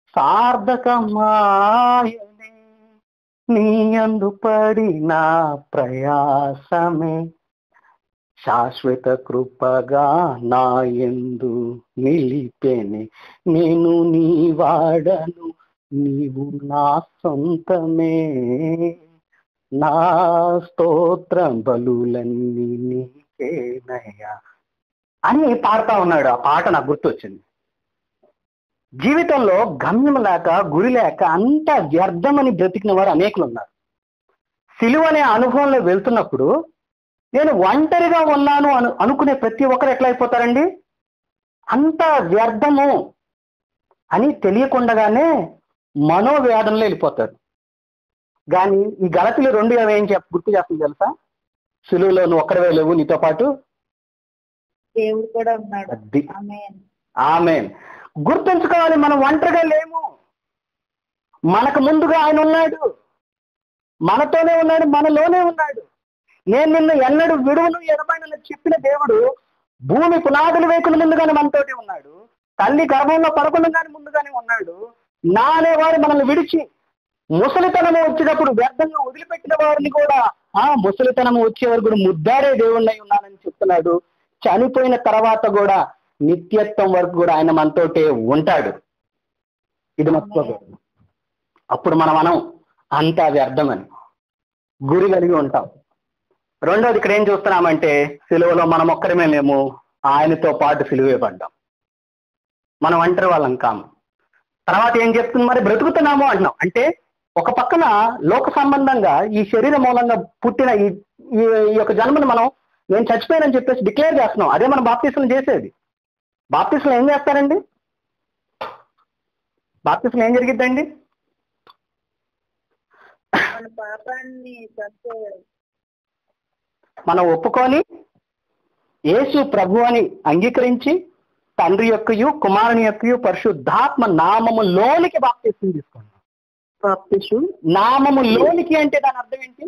సార్థకమాయనే నీ అందు పడిన ప్రయాసమే శాశ్వత కృపగా నా ఎందు నిలిపెనే నేను నీ వాడను నీవు నా సొంతమే నా స్తోత్రం బలులన్నీ నీకేనయ్యా అని పాడుతా ఉన్నాడు ఆ పాట నాకు గుర్తొచ్చింది జీవితంలో గమ్యం లేక గురి లేక అంతా వ్యర్థమని బ్రతికిన వారు అనేకులు ఉన్నారు సిలువ అనే అనుభవంలో వెళ్తున్నప్పుడు నేను ఒంటరిగా ఉన్నాను అను అనుకునే ప్రతి ఒక్కరు ఎట్లా అయిపోతారండి అంత వ్యర్థము అని తెలియకుండగానే మనోవేదనలో వెళ్ళిపోతారు కానీ ఈ గలతిలో రెండు ఇరవై ఏం చెప్ గుర్తు చేస్తుంది తెలుసా సులువులో నువ్వు ఒక్కడవే లేవు నీతో పాటు దేవుడు కూడా ఉన్నాడు అది ఆమె ఆమె గుర్తుంచుకోవాలి మనం ఒంటరిగా లేము మనకు ముందుగా ఆయన ఉన్నాడు మనతోనే ఉన్నాడు మనలోనే ఉన్నాడు నేను నిన్ను ఎన్నడు విడువను ఎడబాయనని చెప్పిన దేవుడు భూమి పునాదులు వేకుల ముందుగానే మనతోటి ఉన్నాడు తల్లి గర్భంలో పడకుండానే ముందుగానే ఉన్నాడు నా అనేవాడు మనల్ని విడిచి ముసలితనము వచ్చేటప్పుడు వ్యర్థంగా వదిలిపెట్టిన వారిని కూడా ఆ ముసలితనము వచ్చే వరకు కూడా ముద్దారే దేవుణ్ణి ఉన్నానని చెప్తున్నాడు చనిపోయిన తర్వాత కూడా నిత్యత్వం వరకు కూడా ఆయన మనతోటే ఉంటాడు ఇది మర్చిపోకూడదు అప్పుడు మనం మనం అంతా వ్యర్థమని గురి కలిగి ఉంటాం రెండోది ఇక్కడ ఏం చూస్తున్నామంటే సిలువలో మనం ఒక్కరమే మేము ఆయనతో పాటు సిలువే పడ్డాం మనం ఒంటరి వాళ్ళం కాము తర్వాత ఏం చెప్తుంది మరి బ్రతుకుతున్నాము అంటున్నాం అంటే ఒక పక్కన లోక సంబంధంగా ఈ శరీర మూలంగా పుట్టిన ఈ ఈ ఈ యొక్క జన్మను మనం నేను చచ్చిపోయానని చెప్పేసి డిక్లేర్ చేస్తున్నాం అదే మనం బాప్తీసులు చేసేది బాప్తీసులు ఏం చేస్తారండి బాప్తీసులు ఏం జరిగిద్దండి మన పాపాన్ని చచ్చే మనం ఒప్పుకొని యేసు ప్రభు అని అంగీకరించి తండ్రి యొక్కయు కుమారుని యొక్కయు పరిశుద్ధాత్మ నామము లోనికి బాప్తీసం తీసుకోండి బాప్తిసు నామము లోనికి అంటే దాని అర్థం ఏంటి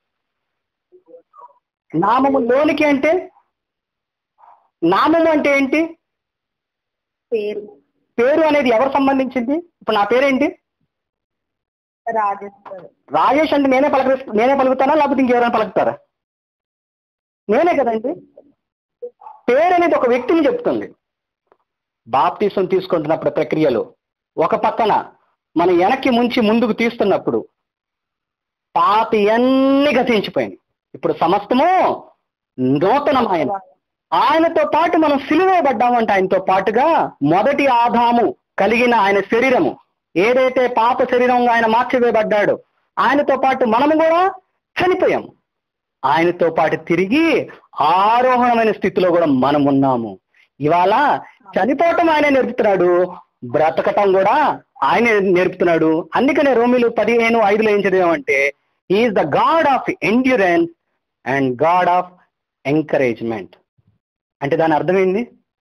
నామము లోనికి అంటే నామము అంటే ఏంటి పేరు పేరు అనేది ఎవరు సంబంధించింది ఇప్పుడు నా పేరేంటి రాజేశ్వరు రాజేష్ అంటే నేనే పలక నేనే పలుకుతానా లేకపోతే ఇంకెవరైనా పలుకుతారా నేనే కదండి పేరు అనేది ఒక వ్యక్తిని చెప్తుంది బాప్తీసం తీసుకుంటున్నప్పుడు ప్రక్రియలో ఒక పక్కన మన వెనక్కి ముంచి ముందుకు తీస్తున్నప్పుడు పాతి అన్ని గతించిపోయింది ఇప్పుడు సమస్తము నూతనమైన ఆయనతో పాటు మనం సిలువేయబడ్డామంటే ఆయనతో పాటుగా మొదటి ఆదాము కలిగిన ఆయన శరీరము ఏదైతే పాప శరీరంగా ఆయన మార్చివేయబడ్డాడో ఆయనతో పాటు మనము కూడా చనిపోయాం ఆయనతో పాటు తిరిగి ఆరోహణమైన స్థితిలో కూడా మనం ఉన్నాము ఇవాళ చనిపోవటం ఆయన నేర్పుతున్నాడు బ్రతకటం కూడా ఆయన నేర్పుతున్నాడు అందుకనే రోమిలు పదిహేను ఐదులో ఏం చదివామంటే is the God of endurance and God of encouragement అంటే దాని అర్థమైంది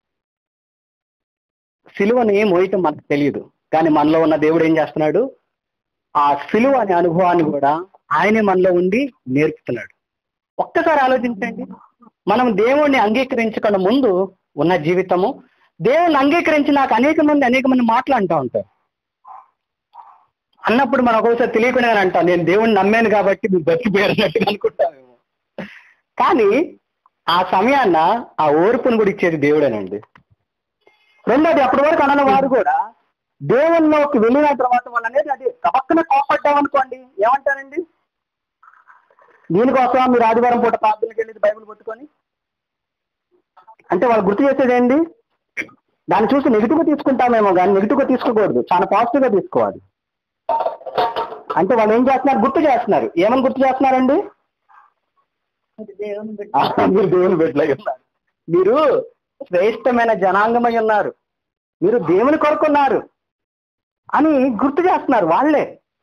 సిలువని మోయటం మనకు తెలియదు కానీ మనలో ఉన్న దేవుడు ఏం చేస్తున్నాడు ఆ సిలువ అనే అనుభవాన్ని కూడా ఆయనే మనలో ఉండి నేర్పుతున్నాడు ఒక్కసారి ఆలోచించండి మనం దేవుణ్ణి అంగీకరించకుండా ముందు ఉన్న జీవితము దేవుణ్ణి అంగీకరించి నాకు అనేక మంది అనేక మంది మాటలు అంటూ ఉంటారు అన్నప్పుడు మనం ఒక్కోసారి తెలియకుండా అంటాం నేను దేవుణ్ణి నమ్మాను కాబట్టి మీరు బతికిపోయారన్నట్టుగా అనుకుంటామేమో కానీ ఆ సమయాన్న ఆ ఓర్పును కూడా ఇచ్చేది దేవుడేనండి రెండోది అప్పటి వరకు అనని వారు కూడా దేవుల్లోకి వెళ్ళిన తర్వాత వాళ్ళు అనేది అది పక్కన కోపడ్డాం అనుకోండి ఏమంటారండి దీనికోసం మీరు ఆదివారం పూట ప్రార్థనకి వెళ్ళి బైబిల్ పట్టుకొని అంటే వాళ్ళు గుర్తు చేసేది ఏంటి దాన్ని చూసి నెగిటివ్గా తీసుకుంటామేమో కానీ నెగిటివ్గా తీసుకోకూడదు చాలా పాజిటివ్గా తీసుకోవాలి అంటే వాళ్ళు ఏం చేస్తున్నారు గుర్తు చేస్తున్నారు ఏమని గుర్తు చేస్తున్నారండి మీరు దేవుని బిడ్డ ఆ, మీరు దేవుని బిడ్డలై ఉన్నారు మీరు శ్రేష్టమైన జనాంగమై ఉన్నారు మీరు దేవుని కొరకున్నారు అని గుర్తు చేస్తున్నారు వాళ్ళే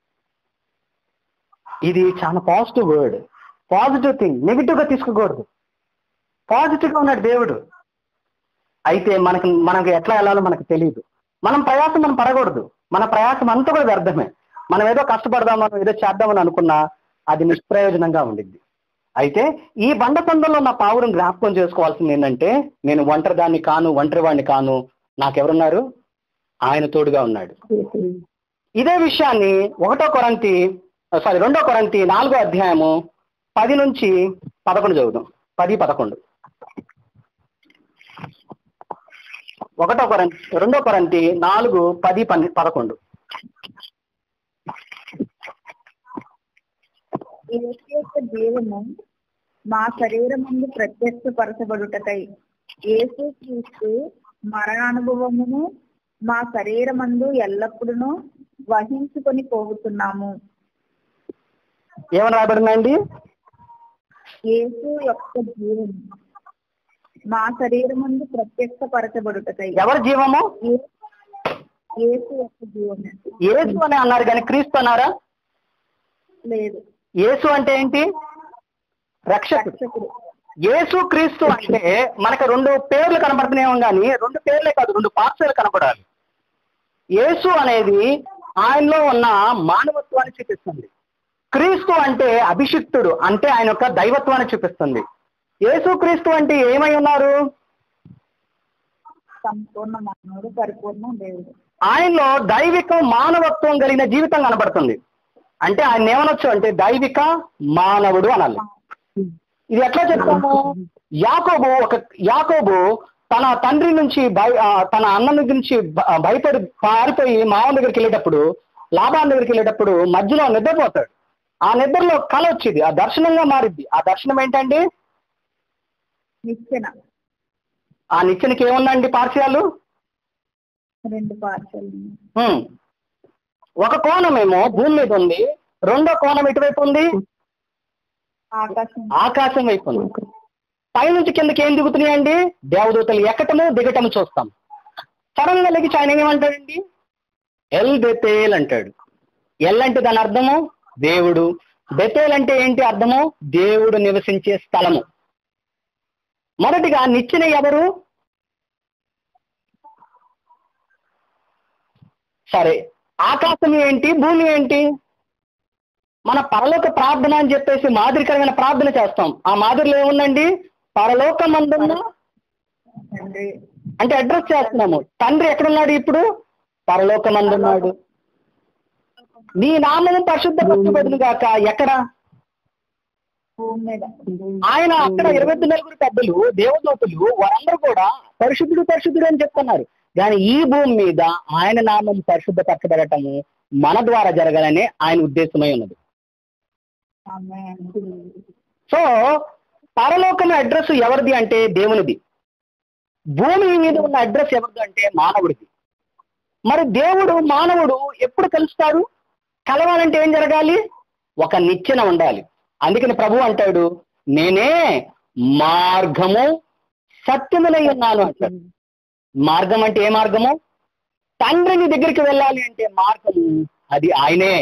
ఇది చాలా positive word positive thing negative గా తీసుకోకూడదు పాజిటివ్ గా ఉన్నాడు దేవుడు అయితే మనకు మనకు ఎట్లా వెళ్ళాలో మనకు తెలియదు మనం ప్రయాసం మనం పడకూడదు మన ప్రయాసం అంతా కూడా వ్యర్థమే మనం ఏదో కష్టపడదాం మనం ఏదో చేద్దామని అనుకున్నా అది నిష్ప్రయోజనంగా ఉండిద్ది అయితే ఈ బండ పందంలో నా పావురం జ్ఞాపకం చేసుకోవాల్సింది ఏంటంటే నేను ఒంటరి దాన్ని కాను ఒంటరి వాడిని కాను నాకెవరున్నారు ఆయన తోడుగా ఉన్నాడు ఇదే విషయాన్ని ఒకటో కొరంతి సారీ రెండో కొరంతి నాలుగో అధ్యాయము పది నుంచి పదకొండు చదువుదాం పది పదకొండు ఒకటో కొరంతి రెండో కొరంతి నాలుగు పది పన్నె పదకొండు యేసు యొక్క జీవము మా శరీరమందు ప్రత్యక్షపరచబడుటకై యేసు క్రీస్తు మరణానుభవమును మా శరీరమందు ఎల్లప్పుడూ వహించుకొని పోగుతున్నాము ఏమని రాబడిందండి యేసు యొక్క జీవము మా శరీరమందు ప్రత్యక్షపరచబడుటకై ఎవరి జీవము యేసు- యేసు యొక్క జీవము యేసు అని అన్నారు కానీ క్రీస్తు అన్నారా లేదు యేసు అంటే ఏంటి రక్షకుడు రక్షకుడు యేసు క్రీస్తు అంటే మనకు రెండు పేర్లు కనబడుతున్నాయేమో కానీ రెండు పేర్లే కాదు రెండు పార్సలు కనబడాలి యేసు అనేది ఆయనలో ఉన్న మానవత్వాన్ని చూపిస్తుంది క్రీస్తు అంటే అభిషిక్తుడు అంటే ఆయన యొక్క దైవత్వాన్ని చూపిస్తుంది యేసు క్రీస్తు అంటే ఏమై ఉన్నారు సంపూర్ణ మానవుడు పరిపూర్ణ దేవుడు ఆయనలో దైవిక మానవత్వం కలిగిన జీవితం కనబడుతుంది అంటే ఆయన ఏమనొచ్చు అంటే దైవిక మానవుడు అనాలి ఇది ఎట్లా చెప్తాము యాకోబు ఒక యాకోబు తన తండ్రి నుంచి భయ ఆ, తన అన్న దగ్గర నుంచి భ- భయపడి పారిపోయి మామ దగ్గరికి వెళ్ళేటప్పుడు లాభాన్ దగ్గరికి వెళ్ళేటప్పుడు మధ్యలో నిద్రపోతాడు ఆ నిద్రలో కళ వచ్చింది ఆ దర్శనంగా మారిద్ది ఆ దర్శనం ఏంటండి నిచ్చెన ఆ నిచ్చెనకి ఏముందండి పార్శ్యాలు రెండు పార్సల్ హ్మ్. ఒక కోణమేమో భూమి మీద ఉంది రెండో కోణం ఎటువైపు ఉంది ఆకాశం ఆకాశం వైపు ఉంది పైనుంచి కిందకి ఏం దిగుతున్నాయండి దేవదూతలు ఎక్కటము దిగటము చూస్తాం సడన్ గా లెగిచి ఆయన ఏమంటాడండి ఎల్ బెతేల్ అంటాడు ఎల్ అంటే దాని అర్థము దేవుడు బెతేల్ అంటే ఏంటి అర్థము దేవుడు నివసించే స్థలము మొదటిగా నిచ్చెన ఎవరు సరే ఆకాశం ఏంటి భూమి ఏంటి మన పరలోక ప్రార్థన అని చెప్పేసి మాదిరికరమైన ప్రార్థన చేస్తాం ఆ మాదిరిలో ఏముందండి పరలోకమందున్న తండ్రి అంటే అడ్రస్ చేస్తున్నాము తండ్రి ఎక్కడున్నాడు ఇప్పుడు పరలోకమందున్నాడు నీ నామము పరిశుద్ధపరచబడును గాక ఎక్కడ భూమి మీద ఆయన అక్కడ ఇరవై నలుగురు పెద్దలు దేవదూతలు వారందరూ కూడా పరిశుద్ధుడు పరిశుద్ధుడు అని చెప్తున్నారు కానీ ఈ భూమి మీద ఆయన నామం పరిశుద్ధపరచబడటము మన ద్వారా జరగాలని ఆయన ఉద్దేశమై ఉన్నది ఆమేన్. సో పరలోకం అడ్రస్ ఎవరిది అంటే దేవునిది భూమి మీద ఉన్న అడ్రస్ ఎవరిది అంటే మానవుడిది మరి దేవుడు మానవుడు ఎప్పుడు కలుస్తాడు కలవాలంటే ఏం జరగాలి ఒక నిచ్చెన ఉండాలి అందుకని ప్రభు అంటాడు నేనే మార్గము సత్యమునై ఉన్నాను అంటాడు మార్గం అంటే ఏ మార్గము తండ్రిని దగ్గరికి వెళ్ళాలి అంటే మార్గము అది ఆయనే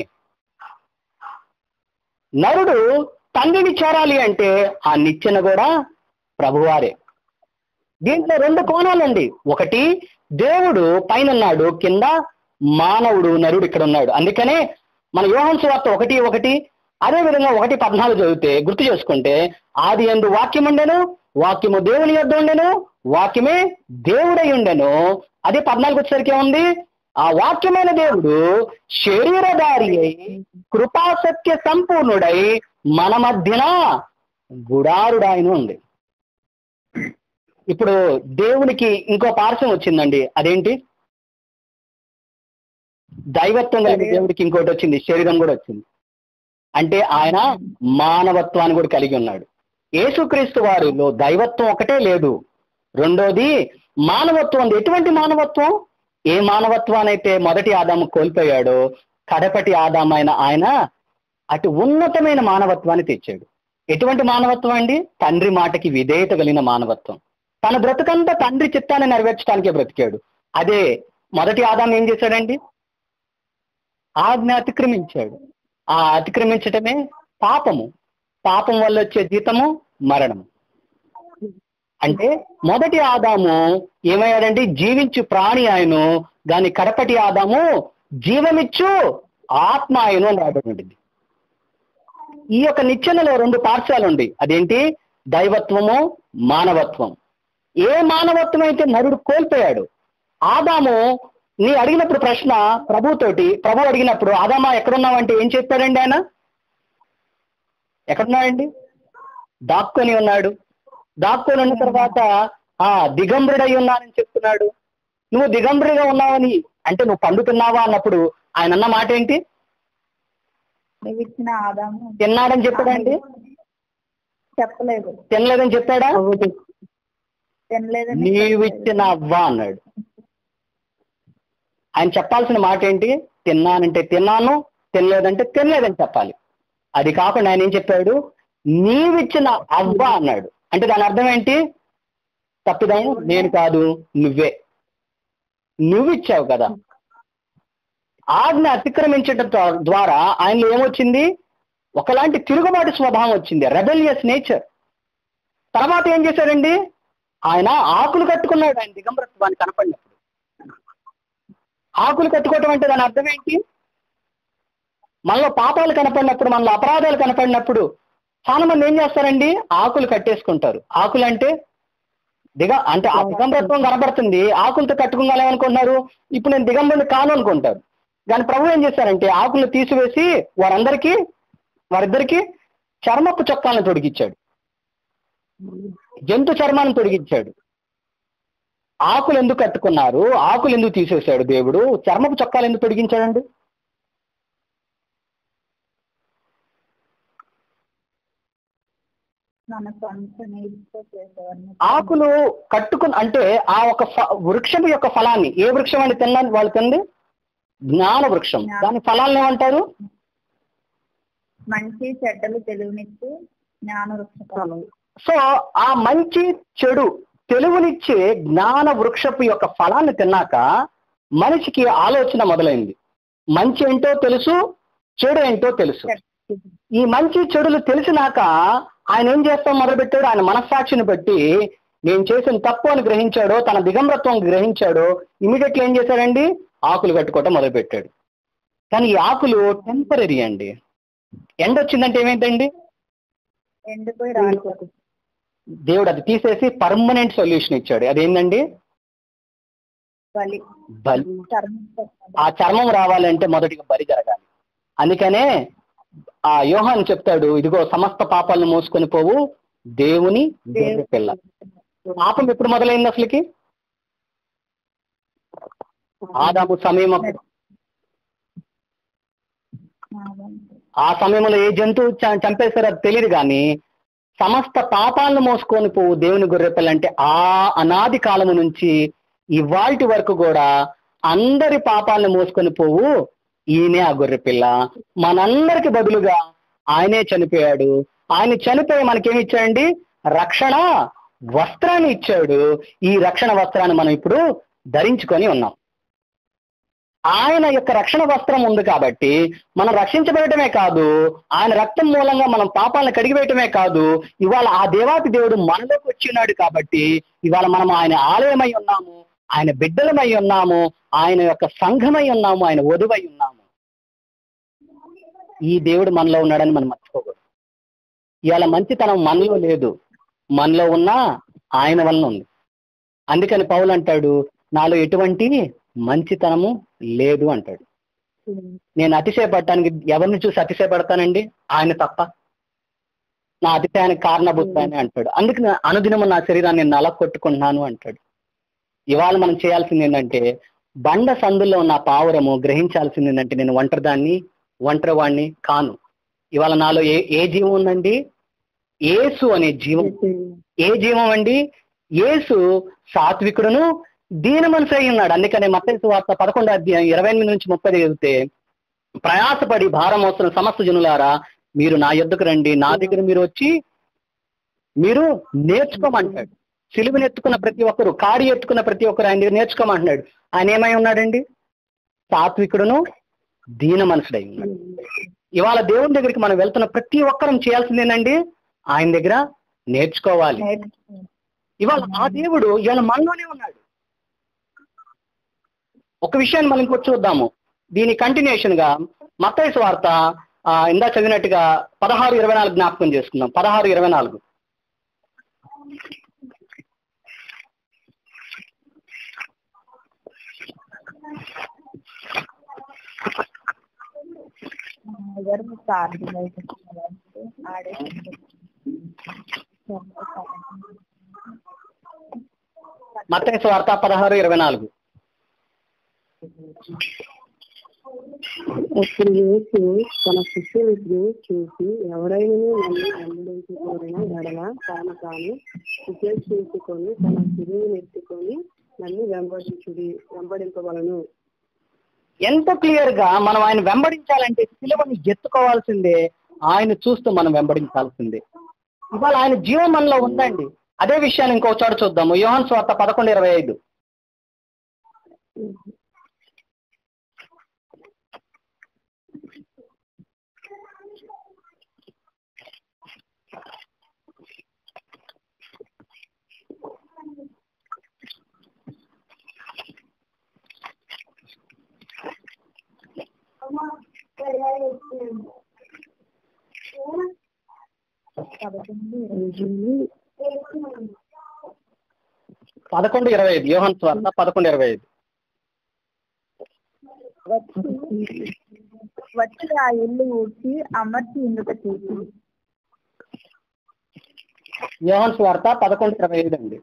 నరుడు తండ్రిని చేరాలి అంటే ఆ నిచ్చెన కూడా ప్రభువారే దీంట్లో రెండు కోణాలండి ఒకటి దేవుడు పైన ఉన్నాడు కింద మానవుడు నరుడు ఇక్కడ ఉన్నాడు అందుకనే మన యోహన్ సువార్త ఒకటి ఒకటి అదే విధంగా ఒకటి పద్నాలుగు చదివితే గుర్తు చేసుకుంటే ఆది ఎందు వాక్యం ఉండెను వాక్యము దేవుని యొద్ద ఉండెను వాక్యమే దేవుడై ఉండెను అదే పద్నాలుగు వచ్చేసరికి ఏముంది ఆ వాక్యమైన దేవుడు శరీరధారి అయి కృపాసత్య సంపూర్ణుడై మన మధ్యన గుడారుడాయన ఉంది ఇప్పుడు దేవునికి ఇంకో పార్శ్వం వచ్చిందండి అదేంటి దైవత్వం కలిగిన దేవుడికి ఇంకోటి వచ్చింది శరీరం కూడా వచ్చింది అంటే ఆయన మానవత్వాన్ని కూడా కలిగి ఉన్నాడు యేసుక్రీస్తు వారిలో దైవత్వం ఒకటే లేదు రెండోది మానవత్వం ఉంది ఎటువంటి మానవత్వం ఏ మానవత్వానైతే మొదటి ఆదాము కోల్పోయాడో కడపటి ఆదామైన ఆయన అటు ఉన్నతమైన మానవత్వాన్ని తెచ్చాడు ఎటువంటి మానవత్వం అండి తండ్రి మాటకి విధేయత కలిగిన మానవత్వం తన బ్రతుకంతా తండ్రి చిత్తాన్ని నెరవేర్చడానికే బ్రతికాడు అదే మొదటి ఆదాం ఏం చేశాడండి ఆజ్ఞ అతిక్రమించాడు ఆ అతిక్రమించటమే పాపము పాపం వల్ల వచ్చే జీతము మరణము అంటే మొదటి ఆదాము ఏమయ్యాడండి జీవించు ప్రాణి ఆయను దాని కడపటి ఆదాము జీవమిచ్చు ఆత్మ ఆయను అని రాబడింది ఈ యొక్క నిచ్చెనలో రెండు పార్శ్వాలు ఉంది అదేంటి దైవత్వము మానవత్వం ఏ మానవత్వం అయితే నరుడు కోల్పోయాడు ఆదాము నీ అడిగినప్పుడు ప్రశ్న ప్రభుతోటి ప్రభు అడిగినప్పుడు ఆదామా ఎక్కడున్నావంటే ఏం చెప్పాడండి ఆయన ఎక్కడున్నాడండి దాక్కొని ఉన్నాడు దాక్కొని ఉన్న తర్వాత ఆ దిగంబరుడై ఉన్నానని చెప్తున్నాడు నువ్వు దిగంబరిగా ఉన్నావని అంటే నువ్వు పండుతున్నావా అన్నప్పుడు ఆయన అన్న మాట ఏంటి నువ్వు ఇచ్చిన ఆదాము తిన్నాడని చెప్పాడండి చెప్పలేదు తినలేదని చెప్పాడా తినలేదని నీవు ఇచ్చిన అవ్వ అన్నాడు ఆయన చెప్పాల్సిన మాట ఏంటి తిన్నానంటే తిన్నాను తినలేదంటే తినలేదని చెప్పాలి అది కాకుండా ఆయన ఏం చెప్పాడు నీవిచ్చిన అవ్వ అన్నాడు అంటే దాని అర్థం ఏంటి తప్పిదం నేను కాదు నువ్వే నువ్విచ్చావు కదా ఆజ్ఞ అతిక్రమించడం ద్వా- ద్వారా ఆయనలో ఏమొచ్చింది ఒకలాంటి తిరుగుబాటు స్వభావం వచ్చింది రెబెలియస్ నేచర్ తర్వాత ఏం చేశాడండి ఆయన ఆకులు కట్టుకున్నాడు ఆయన దిగంబరత్వాన్ని కనపడినప్పుడు ఆకులు కట్టుకోవటం అంటే దాని అర్థం ఏంటి మనలో పాపాలు కనపడినప్పుడు మనలో అపరాధాలు కనపడినప్పుడు చాలా మంది ఏం చేస్తారండి ఆకులు కట్టేసుకుంటారు ఆకులు అంటే దిగ అంటే ఆ దిగంబరత్వం కనపడుతుంది ఆకులతో కట్టుకోగలమనుకుంటున్నారు ఇప్పుడు నేను దిగంబరుని కాను అనుకుంటారు కానీ ప్రభు ఏం చేశారంటే ఆకులు తీసివేసి వారందరికీ వారిద్దరికి చర్మపు చొక్కాలను తొడిగిచ్చాడు జంతు చర్మాన్ని తొడిగించాడు ఆకులు ఎందుకు కట్టుకున్నారు ఆకులు ఎందుకు తీసేశాడు దేవుడు చర్మపు చొక్కాలు ఎందుకు తొడిగించాడండి మన సొంత నీటితో చేసేవన్నీ ఆకులు కట్టుకుని అంటే ఆ ఒక ఫ- వృక్షం యొక్క ఫలాన్ని ఏ వృక్షం అని తిన్నాను వాళ్ళు తింది జ్ఞాన వృక్షం దాని ఫలాలను ఏమంటారు మంచి చెడ్డలు తెలివినిచ్చి జ్ఞాన వృక్షాలు సో ఆ మంచి చెడు తెలుగునిచ్చే జ్ఞాన వృక్షపు యొక్క ఫలాన్ని తిన్నాక మనిషికి ఆలోచన మొదలైంది మంచి ఏంటో తెలుసు చెడు ఏంటో తెలుసు ఈ మంచి చెడులు తెలిసినాక ఆయన ఏం చేస్తాం మొదలుపెట్టాడు ఆయన మనస్సాక్షిని బట్టి నేను చేసిన తప్పు అని గ్రహించాడో తన దిగంబరత్వం గ్రహించాడో ఇమీడియట్లీ ఏం చేశాడండి ఆకులు కట్టుకోవటం మొదలుపెట్టాడు కానీ ఈ ఆకులు టెంపరీ అండి ఎండ వచ్చిందంటే ఏమైందండి ఎండిపోయి రాలిపోతుంది దేవుడు అది తీసేసి పర్మనెంట్ సొల్యూషన్ ఇచ్చాడు అదేంటండి బలి బలి చర్మం ఆ చర్మం రావాలంటే మొదటిగా బలి జరగాలి అందుకనే ఆ యోహాన్ చెప్తాడు ఇదిగో సమస్త పాపాలను మోసుకొని పోవు దేవుని గొర్రె పిల్ల పాపం ఎప్పుడు మొదలైంది అసలుకి ఆదాము సమయం అప్పుడు. ఆ సమయంలో ఏ జంతువు చ- చంపేశారో అది తెలియదు కానీ సమస్త పాపాలను మోసుకొని పోవు దేవుని గొర్రెపిల్ల అంటే ఆ అనాది కాలము నుంచి ఇవాల్టి వరకు కూడా అందరి పాపాలను మోసుకొని పోవు ఈయనే ఆ గొర్రెపిల్ల మనందరికి బదులుగా ఆయనే చనిపోయాడు ఆయన చనిపోయి మనకేమి ఇచ్చాడండి రక్షణ వస్త్రాన్ని ఇచ్చాడు ఈ రక్షణ వస్త్రాన్ని మనం ఇప్పుడు ధరించుకొని ఉన్నాం ఆయన యొక్క రక్షణ వస్త్రం ఉంది కాబట్టి మనం రక్షించబడటమే కాదు ఆయన రక్తం మూలంగా మనం పాపాలను కడిగివేయటమే కాదు ఇవాళ ఆ దేవాతి దేవుడు మనలోకి వచ్చినాడు కాబట్టి ఇవాళ మనం ఆయన ఆలయమై ఉన్నాము ఆయన బిడ్డలమై ఉన్నాము ఆయన యొక్క సంఘమై ఉన్నాము ఆయన వధువై ఉన్నాము ఈ దేవుడు మనలో ఉన్నాడని మనం మర్చిపోకూడదు ఇవాళ మంచితనం మనలో లేదు మనలో ఉన్న ఆయన వలన ఉంది అందుకని పౌలు అంటాడు నాలో ఎటువంటి మంచితనము లేదు అంటాడు నేను అతిశయపడటానికి ఎవరిని చూసి అతిశయపడతానండి ఆయన తప్ప నా అతిశయానికి కారణభూతాన్ని అంటాడు అందుకు నా అనుదినము నా శరీరాన్ని నేను నలగ కొట్టుకుంటున్నాను అంటాడు ఇవాళ మనం చేయాల్సింది ఏంటంటే బండ సందుల్లో ఉన్న ఆ పావురము గ్రహించాల్సింది ఏంటంటే నేను ఒంటరిదాన్ని ఒంటరి వాణ్ణి కాను ఇవాళ నాలో ఏ ఏ జీవం ఉందండి ఏసు అనే జీవం ఏ జీవం అండి యేసు సాత్వికుడును దీన మనసు అయి ఉన్నాడు అందుకనే మత్తయి వార్త పదకొండు అధ్యాయం ఇరవై ఎనిమిది నుంచి ముప్పై చదివితే ప్రయాసపడి భారం మోస్తున్న సమస్త జనులారా మీరు నా యొద్దకు రండి నా దగ్గర మీరు వచ్చి మీరు నేర్చుకోమంటాడు సిలువను ఎత్తుకున్న ప్రతి ఒక్కరు కాడి ఎత్తుకున్న ప్రతి ఒక్కరు ఆయన దగ్గర నేర్చుకోమంటున్నాడు ఆయన ఏమై ఉన్నాడండి సాత్వికుడును దీన మనసుడై ఉన్నాడు ఇవాళ దేవుని దగ్గరికి మనం వెళ్తున్న ప్రతి ఒక్కరం చేయాల్సిందేనండి ఆయన దగ్గర నేర్చుకోవాలి ఇవాళ ఆ దేవుడు ఇవాళ మనలోనే ఉన్నాడు ఒక విషయాన్ని మనం ఇంకొచ్చి చూద్దాము దీని కంటిన్యూషన్ గా మత్తయి వార్త ఆ, ఇందా చదివినట్టుగా పదహారు ఇరవై నాలుగు జ్ఞాపకం చేసుకుందాం పదహారు ఇరవై నాలుగు ఎవరు ప్రార్థన ఆడే మత్తయి వార్త పదహారు ఇరవై నాలుగు అప్పుడు యేసు తన శిష్యులకు చూసి ఎవరైనా నన్ను వెంబడించుకోరిన గడల తాను తాను ఉపేక్షించుకొని తన శిరువుని ఎత్తుకొని నన్ను వెంబడించుడి వెంబడింపవలను ఎంత క్లియర్ గా మనం ఆయన వెంబడించాలంటే సిలువని ఎత్తుకోవాల్సిందే ఆయన చూస్తూ మనం వెంబడించాల్సిందే ఇవాళ ఆయన జీవం మనలో ఉందండి అదే విషయాన్ని ఇంకో చోట చూద్దాము యోహన్ స్వార్త పదకొండు ఇరవై ఐదు పదకొండు ఇరవై ఐదు యోహన్ స్వార్త పదకొండు ఇరవై ఐదు వచ్చి వచ్చి ఆ ఇల్లు ఊడ్చి అమర్చి ఇందుకు చూసి యోహన్ స్వార్త పదకొండు ఇరవై ఐదు అండి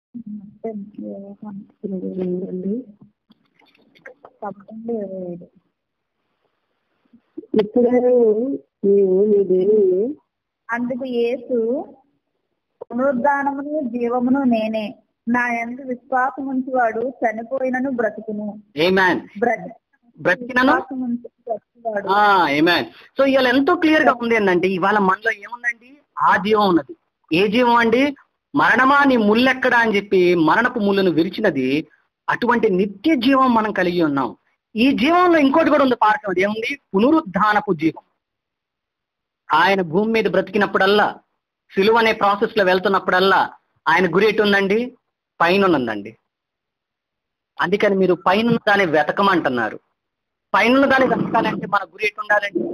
అండి పదకొండు ఇరవై ఐదు ఇప్పుడైనా నీవు నీ దేవుని అందుకు యేసు పునరుద్ధానమును జీవమును నేనే నా ఎందు విశ్వాసం ఉంచువాడు చనిపోయినను బ్రతుకును ఏ మ్యాన్ బ్రతి బ్రతికినను విశ్వాసం ఉంచి బ్రతుకువాడు ఏమాన్ సో ఇవాళ ఎంతో క్లియర్ గా ఉంది ఏంటంటే ఇవాళ మనలో ఏముందండి ఆ జీవం ఉన్నది ఏ జీవం అండి మరణమా నీ ముల్లెక్కడా అని చెప్పి మరణపు ముళ్ళను విరిచినది అటువంటి నిత్య జీవం మనం కలిగి ఉన్నాం ఈ జీవంలో ఇంకోటి కూడా ఉంది పాఠం అది ఏముంది పునరుద్ధానపు జీవం ఆయన భూమి మీద బ్రతికినప్పుడల్లా సిలువ అనే ప్రాసెస్ లో వెళ్తున్నప్పుడల్లా ఆయన గురి ఎటు ఉందండి పైన ఉందండి అందుకని మీరు పైన దాన్ని వెతకమంటున్నారు పైన దాన్ని వెతకాలంటే మన గురి ఎటు ఉండాలండి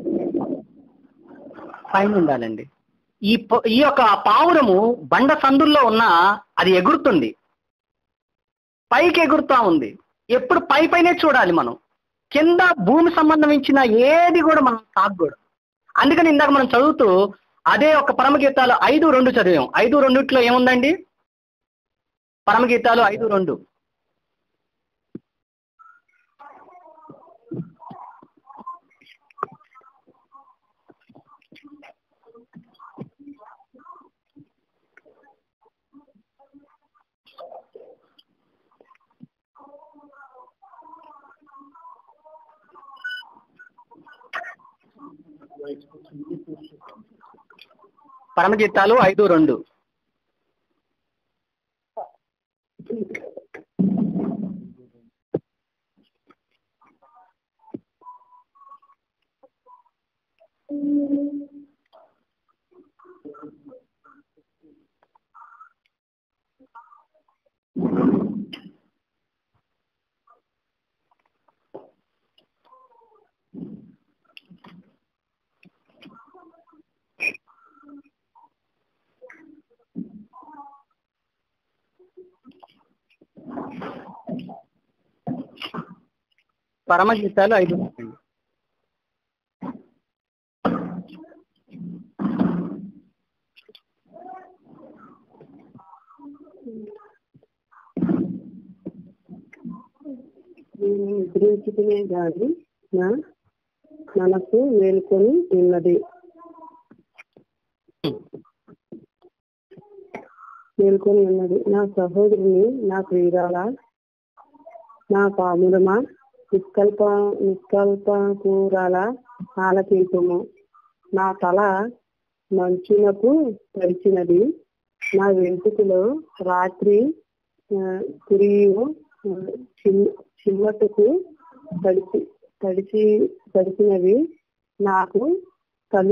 పైన ఉండాలండి ఈ ప- ఈ యొక్క పావురము బండ సందుల్లో ఉన్న అది ఎగురుతుంది పైకి ఎగురుతా ఉంది ఎప్పుడు పై పైనే చూడాలి మనం కింద భూమి సంబంధించిన ఏది కూడా మనం తాగకూడదు అందుకని ఇందాక మనం చదువుతూ అదే ఒక పరమగీతాలు ఐదు రెండు చదివాం ఐదు రెండిట్లో ఏముందండి పరమగీతాలు ఐదు రెండు పరమగీతాలు ఐదు రెండు పరమగీతాలు ఐదు రెండు నేను నిద్రించుకునే గాని నా మనసు మేల్కొని ఉన్నది మేల్కొని ఉన్నది నా సహోదరుని నా ప్రియురాల నా పాములమా నిష్కల్ప నిష్కల్ప కూరాల ఆలకింపుము నా తల మంచునకు తడిచినది నా వెంట్రుకలో రాత్రి ఆ, కురియు ఆ, చిమ్- చిమ్మటకు తడిచి తడిచి తడిచినవి నాకు తలు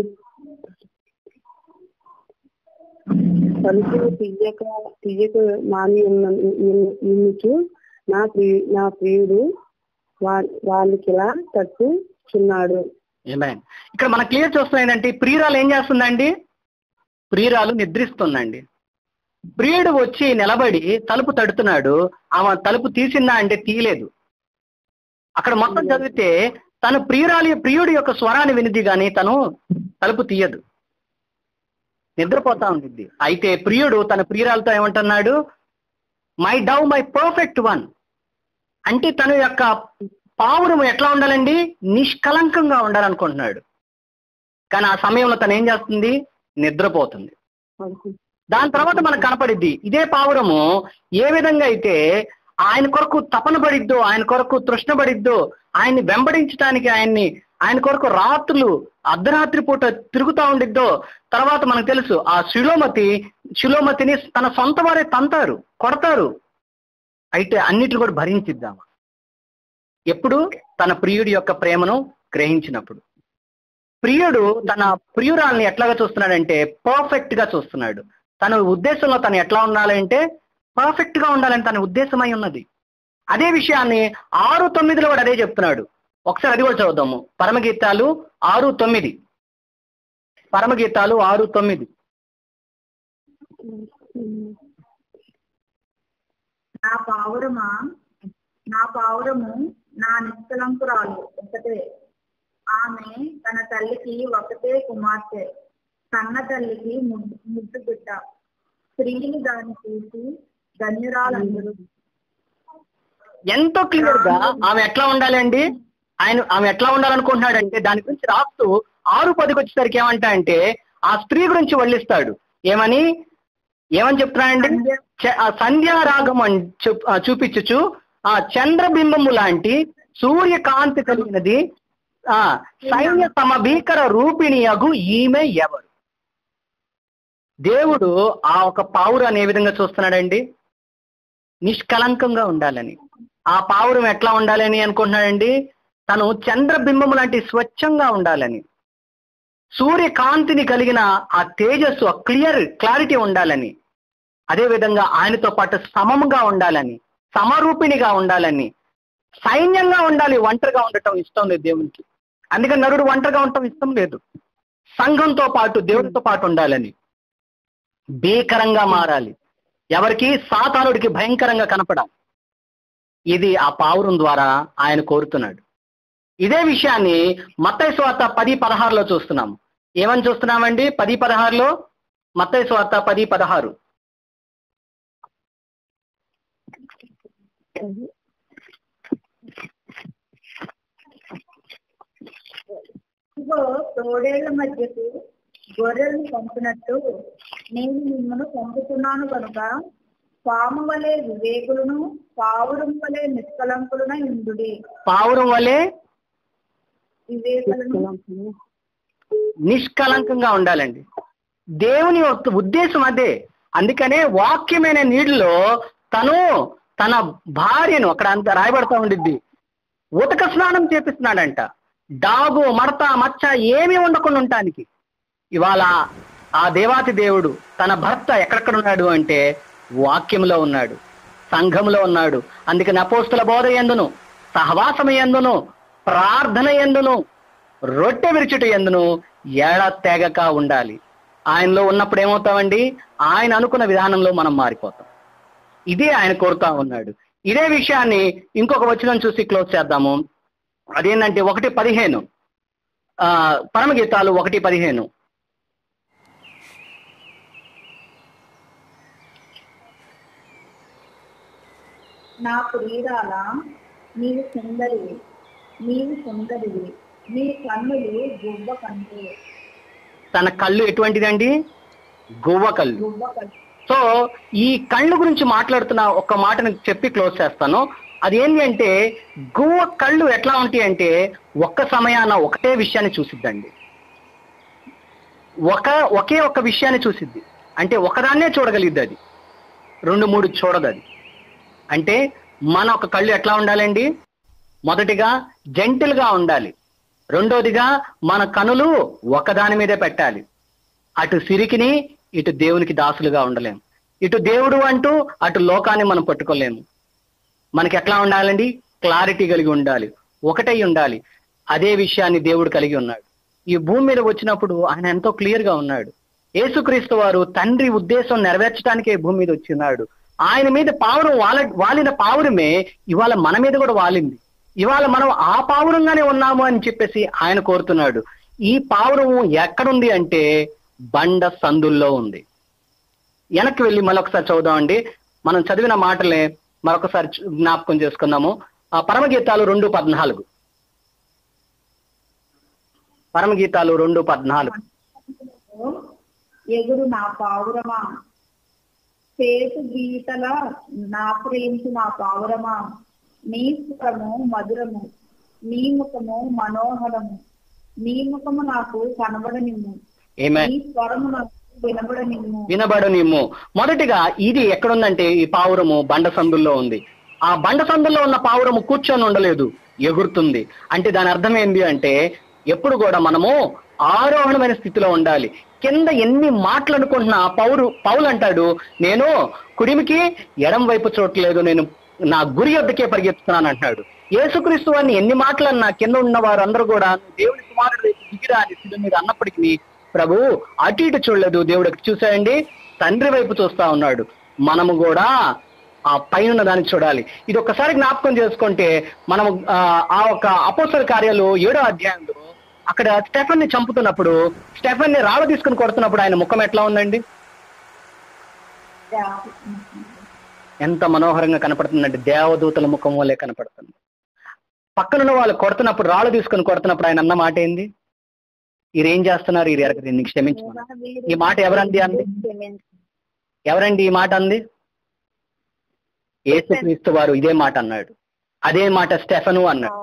తలుపు తీయక తీయక మాని ఉన్న నిన్నుచు నా ప్రియ నా ప్రియుడు వా- వాళ్ళకిలా తట్టుచున్నాడు Amen. ఇక్కడ మన క్లియర్ చూస్తున్నాం ఏంటంటే ప్రియురాలు ఏం చేస్తుందండి ప్రియురాలు నిద్రిస్తుందండి ప్రియుడు వచ్చి నిలబడి తలుపు తడుతున్నాడు ఆమె తలుపు తీసిందా అంటే తీయలేదు అక్కడ మొత్తం చదివితే తను ప్రియురాలి ప్రియుడి యొక్క స్వరాన్ని వినిది కానీ తను తలుపు తీయదు నిద్రపోతా ఉంటుంది అయితే ప్రియుడు తన ప్రియురాలతో ఏమంటున్నాడు my dove my perfect one అంటే తన యొక్క పావురం ఎట్లా ఉండాలండి నిష్కలంకంగా ఉండాలనుకుంటున్నాడు కానీ ఆ సమయంలో తను ఏం చేస్తుంది నిద్రపోతుంది దాని తర్వాత మనకు కనపడిద్ది ఇదే పావురము ఏ విధంగా అయితే ఆయన కొరకు తపన పడిద్దో ఆయన కొరకు తృష్ణ పడిద్దో ఆయన్ని వెంబడించడానికి ఆయన్ని ఆయన కొరకు రాత్రులు అర్ధరాత్రి పూట తిరుగుతూ ఉండిద్దో తర్వాత మనకు తెలుసు ఆ శిలోమతి శిలోమతిని తన సొంత వారే తంతారు కొడతారు అయితే అన్నిటిని కూడా భరించిద్దాం ఎప్పుడు తన ప్రియుడి యొక్క ప్రేమను గ్రహించినప్పుడు ప్రియుడు తన ప్రియురాల్ని ఎట్లాగా చూస్తున్నాడంటే పర్ఫెక్ట్ గా చూస్తున్నాడు తన ఉద్దేశంలో తను ఎట్లా ఉండాలంటే పర్ఫెక్ట్ గా ఉండాలని తన ఉద్దేశమై ఉన్నది అదే విషయాన్ని ఆరు తొమ్మిదిలో కూడా అదే చెప్తున్నాడు ఒకసారి అది కూడా చదువుదాము పరమగీతాలు ఆరు తొమ్మిది పరమగీతాలు ఆరు తొమ్మిది నా పావురమా నా పావురము నా నిష్కలంకురాలు ఒకటే ఆమె తన తల్లికి ఒకటే కుమార్తె కన్న తల్లికి ముద్దు ముద్దు బిడ్డ స్త్రీలు దాన్ని చూసి ధన్యురాలందరూ ఎంతో క్లియర్ గా ఆమె ఎట్లా ఉండాలండి ఆయన ఆమె ఎట్లా ఉండాలనుకుంటున్నాడంటే దాని గురించి రాస్తూ ఆరు పదికి వచ్చేసరికి ఏమంటా అంటే ఆ స్త్రీ గురించి వల్లిస్తాడు ఏమని ఏమని చెప్తున్నాడండి చ- ఆ సంధ్యారాగం అని చెప్- ఆ చూపించుచు ఆ చంద్రబింబము లాంటి సూర్యకాంతి కలిగినది ఆ సైన్య సమభీకర రూపిణి అగు ఈమె ఎవరు దేవుడు ఆ ఒక పావురాన్ని ఏ విధంగా చూస్తున్నాడండి నిష్కలంకంగా ఉండాలని ఆ పావురం ఎట్లా ఉండాలని అనుకుంటున్నాడండి తను చంద్రబింబం లాంటి స్వచ్ఛంగా ఉండాలని సూర్యకాంతిని కలిగిన ఆ తేజస్సు ఆ క్లియర్ క్లారిటీ ఉండాలని అదే విధంగా ఆయనతో పాటు సమముగా ఉండాలని సమరూపిణిగా ఉండాలని సైన్యంగా ఉండాలి ఒంటరిగా ఉండటం ఇష్టం లేదు దేవునికి అందుకని నరుడు ఒంటరిగా ఉండటం ఇష్టం లేదు సంఘంతో పాటు దేవుడితో పాటు ఉండాలని భీకరంగా మారాలి ఎవరికి సాతానుడికి భయంకరంగా కనపడాలి ఇది ఆ పావురం ద్వారా ఆయన కోరుతున్నాడు ఇదే విషయాన్ని మత్తయి స్వార్త పది పదహారులో చూస్తున్నాం ఏమని చూస్తున్నామండి పది పదహారులో మత్తయి స్వార్త పది పదహారు ఇదిగో తోడేళ్ల మధ్యకు గొర్రెలను పంపినట్టు నేను మిమ్మల్ని పంపుతున్నాను కనుక పాము వలె వివేకులను పావురం వలె నిష్కలంకులనై ఉండుడి పావురం వలె వివేకులను నిష్కలంకంగా ఉండాలండి దేవుని యొక్క ఉద్దేశం అదే అందుకనే వాక్యమైన నీటిలో తను తన భార్యను అక్కడ అంత రాయబడతా ఉండిద్ది ఉతక స్నానం చేపిస్తున్నాడంట డాగు మడత మచ్చ ఏమీ ఉండకుండా ఉండటానికి ఇవాళ ఆ దేవాతి దేవుడు తన భర్త ఎక్కడెక్కడ ఉన్నాడు అంటే వాక్యంలో ఉన్నాడు సంఘంలో ఉన్నాడు అందుకని అపోస్తుల బోధ ఎందును సహవాసం ఎందును ప్రార్థన ఎందును రొట్టె విరుచుట ఎందును ఏడ తెగక ఉండాలి ఆయనలో ఉన్నప్పుడు ఏమవుతామండి ఆయన అనుకున్న విధానంలో మనం మారిపోతాం ఇదే ఆయన కోరుతా ఉన్నాడు ఇదే విషయాన్ని ఇంకొక వచనం చూసి క్లోజ్ చేద్దాము అదేంటంటే ఒకటి పదిహేను ఆ పరమగీతాలు ఒకటి పదిహేను నా ప్రియురాల నీవు సుందరివి నీవు సుందరివి నీ కన్నులు గువ్వ కంటే తన కళ్ళు ఎటువంటిదండి గువ్వ కళ్ళు గువ్వ కంటే సో ఈ కళ్ళు గురించి మాట్లాడుతున్న ఒక మాటను చెప్పి క్లోజ్ చేస్తాను అది ఏంటి అంటే గువ్వ కళ్ళు ఎట్లా ఉంటాయి అంటే ఒక్క సమయాన ఒకటే విషయాన్ని చూసిద్దండి ఒక ఒకే ఒక్క విషయాన్ని చూసిద్ది అంటే ఒకదాన్నే చూడగలిగిద్ది అది రెండు మూడు చూడదు అది అంటే మన ఒక కళ్ళు ఎట్లా ఉండాలండి మొదటిగా gentle గా ఉండాలి రెండోదిగా మన కనులు ఒకదాని మీదే పెట్టాలి అటు సిరికిని ఇటు దేవునికి దాసులుగా ఉండలేము ఇటు దేవుడు అంటూ అటు లోకాన్ని మనం పట్టుకోలేము మనకి ఎట్లా ఉండాలండి క్లారిటీ కలిగి ఉండాలి ఒకటై ఉండాలి అదే విషయాన్ని దేవుడు కలిగి ఉన్నాడు ఈ భూమి మీద వచ్చినప్పుడు ఆయన ఎంతో క్లియర్ గా ఉన్నాడు యేసుక్రీస్తు వారు తండ్రి ఉద్దేశం నెరవేర్చడానికే ఈ భూమి మీద వచ్చినాడు ఆయన మీద పావురం వాల వాలిన పావురమే ఇవాళ మన మీద కూడా వాలింది ఇవాళ మనం ఆ పావురంగానే ఉన్నాము అని చెప్పేసి ఆయన కోరుతున్నాడు ఈ పావురం ఎక్కడుంది అంటే బండ సందుల్లో ఉంది వెనక్కి వెళ్ళి మరొకసారి చదువుదామండి మనం చదివిన మాటలే మరొకసారి చు- జ్ఞాపకం చేసుకుందాము ఆ పరమగీతాలు రెండు పద్నాలుగు పరమగీతాలు రెండు పద్నాలుగు ఎగురు నా పావురమా చేతు గీతల నా ప్రేమించు నా పావురమా నీ స్వరము మధురము నీ ముఖము మనోహరము నీ ముఖము నాకు కనబడనిమ్ము ఏమే నీ స్వరము నాకు వినబడనిమ్ము వినబడు నిమ్ము మొదటిగా ఇది ఎక్కడుందంటే ఈ పావురము బండ సందుల్లో ఉంది ఆ బండ సందుల్లో ఉన్న పావురము కూర్చొని ఉండలేదు ఎగురుతుంది అంటే దాని అర్థం ఏంటి అంటే ఎప్పుడు కూడా మనము ఆరోహణమైన స్థితిలో ఉండాలి కింద ఎన్ని మాటలు అనుకుంటున్నా ఆ పౌరు పౌలు అంటాడు నేను కుడిమికి ఎడం వైపు చూడట్లేదు నేను నా గురి వద్దకే పరిగెత్తుతున్నాను అంటాడు యేసుక్రీస్తు వారిని ఎన్ని మాటలు అన్నా కింద ఉన్న వారందరూ కూడా దేవుడి కుమారుడు వైపు దిగిరా అని శిలువ మీద అన్నప్పటికీ ప్రభు అటు ఇటు చూడలేదు దేవుడికి చూసాయండి తండ్రి వైపు చూస్తా ఉన్నాడు మనము కూడా ఆ పైన దాన్ని చూడాలి ఇది ఒక్కసారి జ్ఞాపకం చేసుకుంటే మనం ఆ, ఆ ఒక అపోసల కార్యాలు ఏడో అధ్యాయంలో అక్కడ స్టెఫన్ ని చంపుతున్నప్పుడు స్టెఫన్ ని రాళ్ళ తీసుకుని కొడుతున్నప్పుడు ఆయన ముఖం ఎట్లా ఉందండి ఎంత మనోహరంగా కనపడుతుందంటే దేవదూతల ముఖం వల్లే కనపడుతుంది పక్కనున్న వాళ్ళు కొడుతున్నప్పుడు రాళ్ళు తీసుకొని కొడుతున్నప్పుడు ఆయన అన్న మాట ఏంది వీరేం చేస్తున్నారు వీరు ఎరగదు నీకు క్షమించమని ఈ మాట ఎవరండి అంది ఎవరండి ఈ మాట అంది యేసుక్రీస్తు వారు ఇదే మాట అన్నాడు అదే మాట స్టెఫను అన్నాడు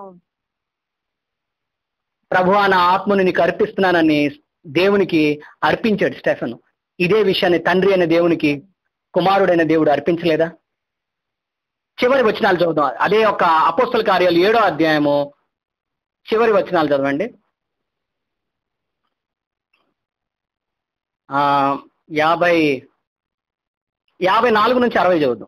ప్రభు నా ఆత్మను నీకు అర్పిస్తున్నానని దేవునికి అర్పించాడు స్టెఫను ఇదే విషయాన్ని తండ్రి అనే దేవునికి కుమారుడైన దేవుడు అర్పించలేదా చివరి వచనాలు చదువుదాం అదే ఒక అపోస్తల కార్యాలు ఏడో అధ్యాయము చివరి వచనాలు చదవండి ఆ యాభై యాభై నాలుగు నుంచి అరవై చదువుదాం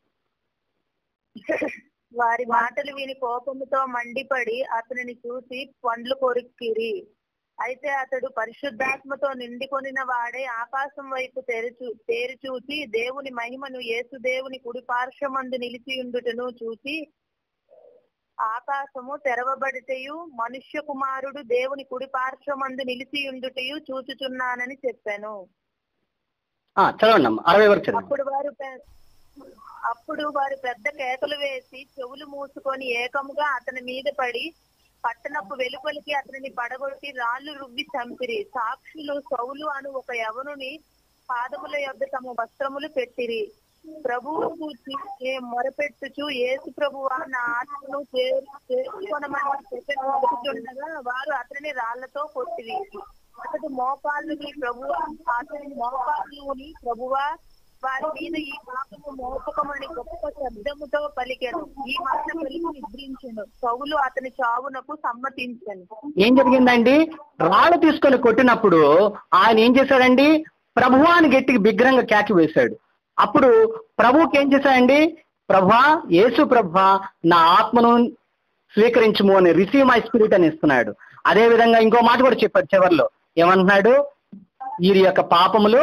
వారి మాటలు విని కోపముతో మండిపడి అతనిని చూసి పండ్లు కొరిక్కిరి అయితే అతడు పరిశుద్ధాత్మతో నిండికొనిన వాడే ఆకాశం వైపు తెరచు తేరి చూసి దేవుని మహిమను యేసు దేవుని కుడి పార్శ్వమందు నిలిచియుండుటను చూసి ఆకాశము తెరవబడితేయు మనుష్య కుమారుడు దేవుని కుడి పార్శ్వమందు నిలిచియుండుటయు చూచుచున్నానని చెప్పాను ఆ, చదవండి అమ్మ అరవై వరకు చదవండి అప్పుడు వారు పె- అప్పుడు వారు పెద్ద కేకలు వేసి చెవులు మూసుకొని ఏకముగా అతని మీద పడి పట్టణపు వెలుపలికి అతనిని పడగొట్టి రాళ్లు రువ్వి చంపిరి సాక్షులు సౌలు అను ఒక యవనుని పాదముల యొద్ద తమ వస్త్రములు పెట్టిరి ప్రభువు చూచి ఏ మొరపెట్టుచు యేసు ప్రభువా నా ఆత్మను చేరు- చేర్చుకొనమని చెప్పి అడుగుతుండగా వారు అతనిని రాళ్లతో కొట్టిరి అతడు మోకాళ్ళుని ప్రభువా అతని మోకాళ్ళుని ప్రభువా వారి మీద ఈ పాపము మోపకమని గొప్ప శబ్దముతో పలికెను ఈ మాట పలికి నిద్రించెను సౌలు అతని చావునకు సమ్మతించెను ఏం జరిగిందండి రాళ్ళు తీసుకొని కొట్టినప్పుడు ఆయన ఏం చేశాడండి ప్రభువాని గట్టికి బిగ్రంగా క్యాకి వేశాడు అప్పుడు ప్రభువుకి ఏం చేశాడండి ప్రభా యేసు ప్రభా నా ఆత్మను స్వీకరించుము అని రిసీవ్ మై స్పిరిట్ అని ఇస్తున్నాడు అదే విధంగా ఇంకో మాట కూడా చెప్పాడు చివర్లో ఏమంటున్నాడు వీరి యొక్క పాపములు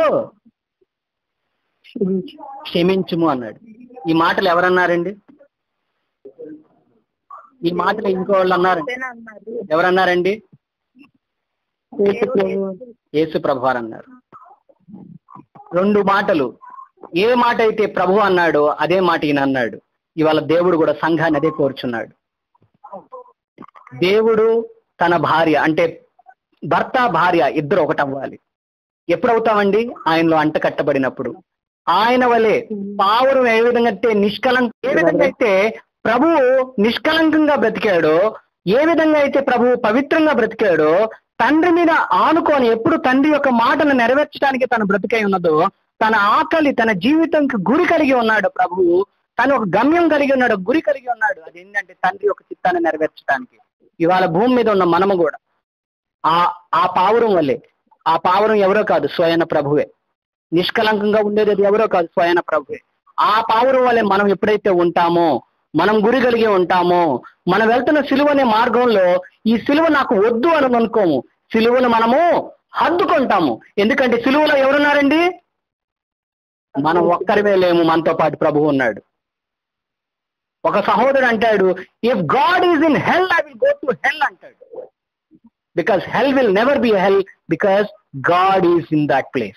క్షమించుము అన్నాడు ఈ మాటలు ఎవరన్నారండి ఈ మాటలు ఇంకో వాళ్ళు అన్నారు అంతేనా అన్నారు ఎవరన్నారండి యేసు ప్రభు యేసు ప్రభు అని అన్నారు రెండు మాటలు ఏ మాట అయితే ప్రభు అన్నాడో అదే మాట ఈయన అన్నాడు ఇవాళ దేవుడు కూడా సంఘాన్ని అదే కోరుచున్నాడు దేవుడు తన భార్య అంటే భర్త భార్య ఇద్దరు ఒకటవ్వాలి ఎప్పుడు అవుతామండి ఆయనలో అంట కట్టబడినప్పుడు ఆయన వలె పావురం ఏ విధంగా అయితే నిష్కలం ఏ విధంగా అయితే ప్రభువు నిష్కలంకంగా బ్రతికాడో ఏ విధంగా అయితే ప్రభువు పవిత్రంగా బ్రతికాడో తండ్రి మీద ఆనుకొని ఎప్పుడు తండ్రి యొక్క మాటను నెరవేర్చడానికి తను బ్రతికై ఉన్నదో తన ఆకలి తన జీవితంకి గురి కలిగి ఉన్నాడు ప్రభువు తను ఒక గమ్యం కలిగి ఉన్నాడు ఒక గురి కలిగి ఉన్నాడు అది ఏంటంటే తండ్రి యొక్క చిత్తాన్ని నెరవేర్చడానికి ఇవాళ భూమి మీద ఉన్న మనము కూడా ఆ ఆ పావురం వల్లే ఆ పావురం ఎవరో కాదు స్వయన ప్రభువే నిష్కలంకంగా ఉండేది అది ఎవరో కాదు స్వయన ప్రభువే ఆ పావురం వల్లే మనం ఎప్పుడైతే ఉంటామో మనం గురి కలిగి ఉంటామో మనం వెళ్తున్న సిలువ అనే మార్గంలో ఈ సిలువ నాకు వద్దు అని అనుకోము సిలువను మనము హద్దుకుంటాము ఎందుకంటే సిలువలో ఎవరున్నారండి మనం ఒక్కరిమే లేము మనతో పాటు ప్రభు ఉన్నాడు ఒక సహోదరుడు అంటాడు if God is in hell I will go to hell అంటాడు because hell will never be hell because God is in that place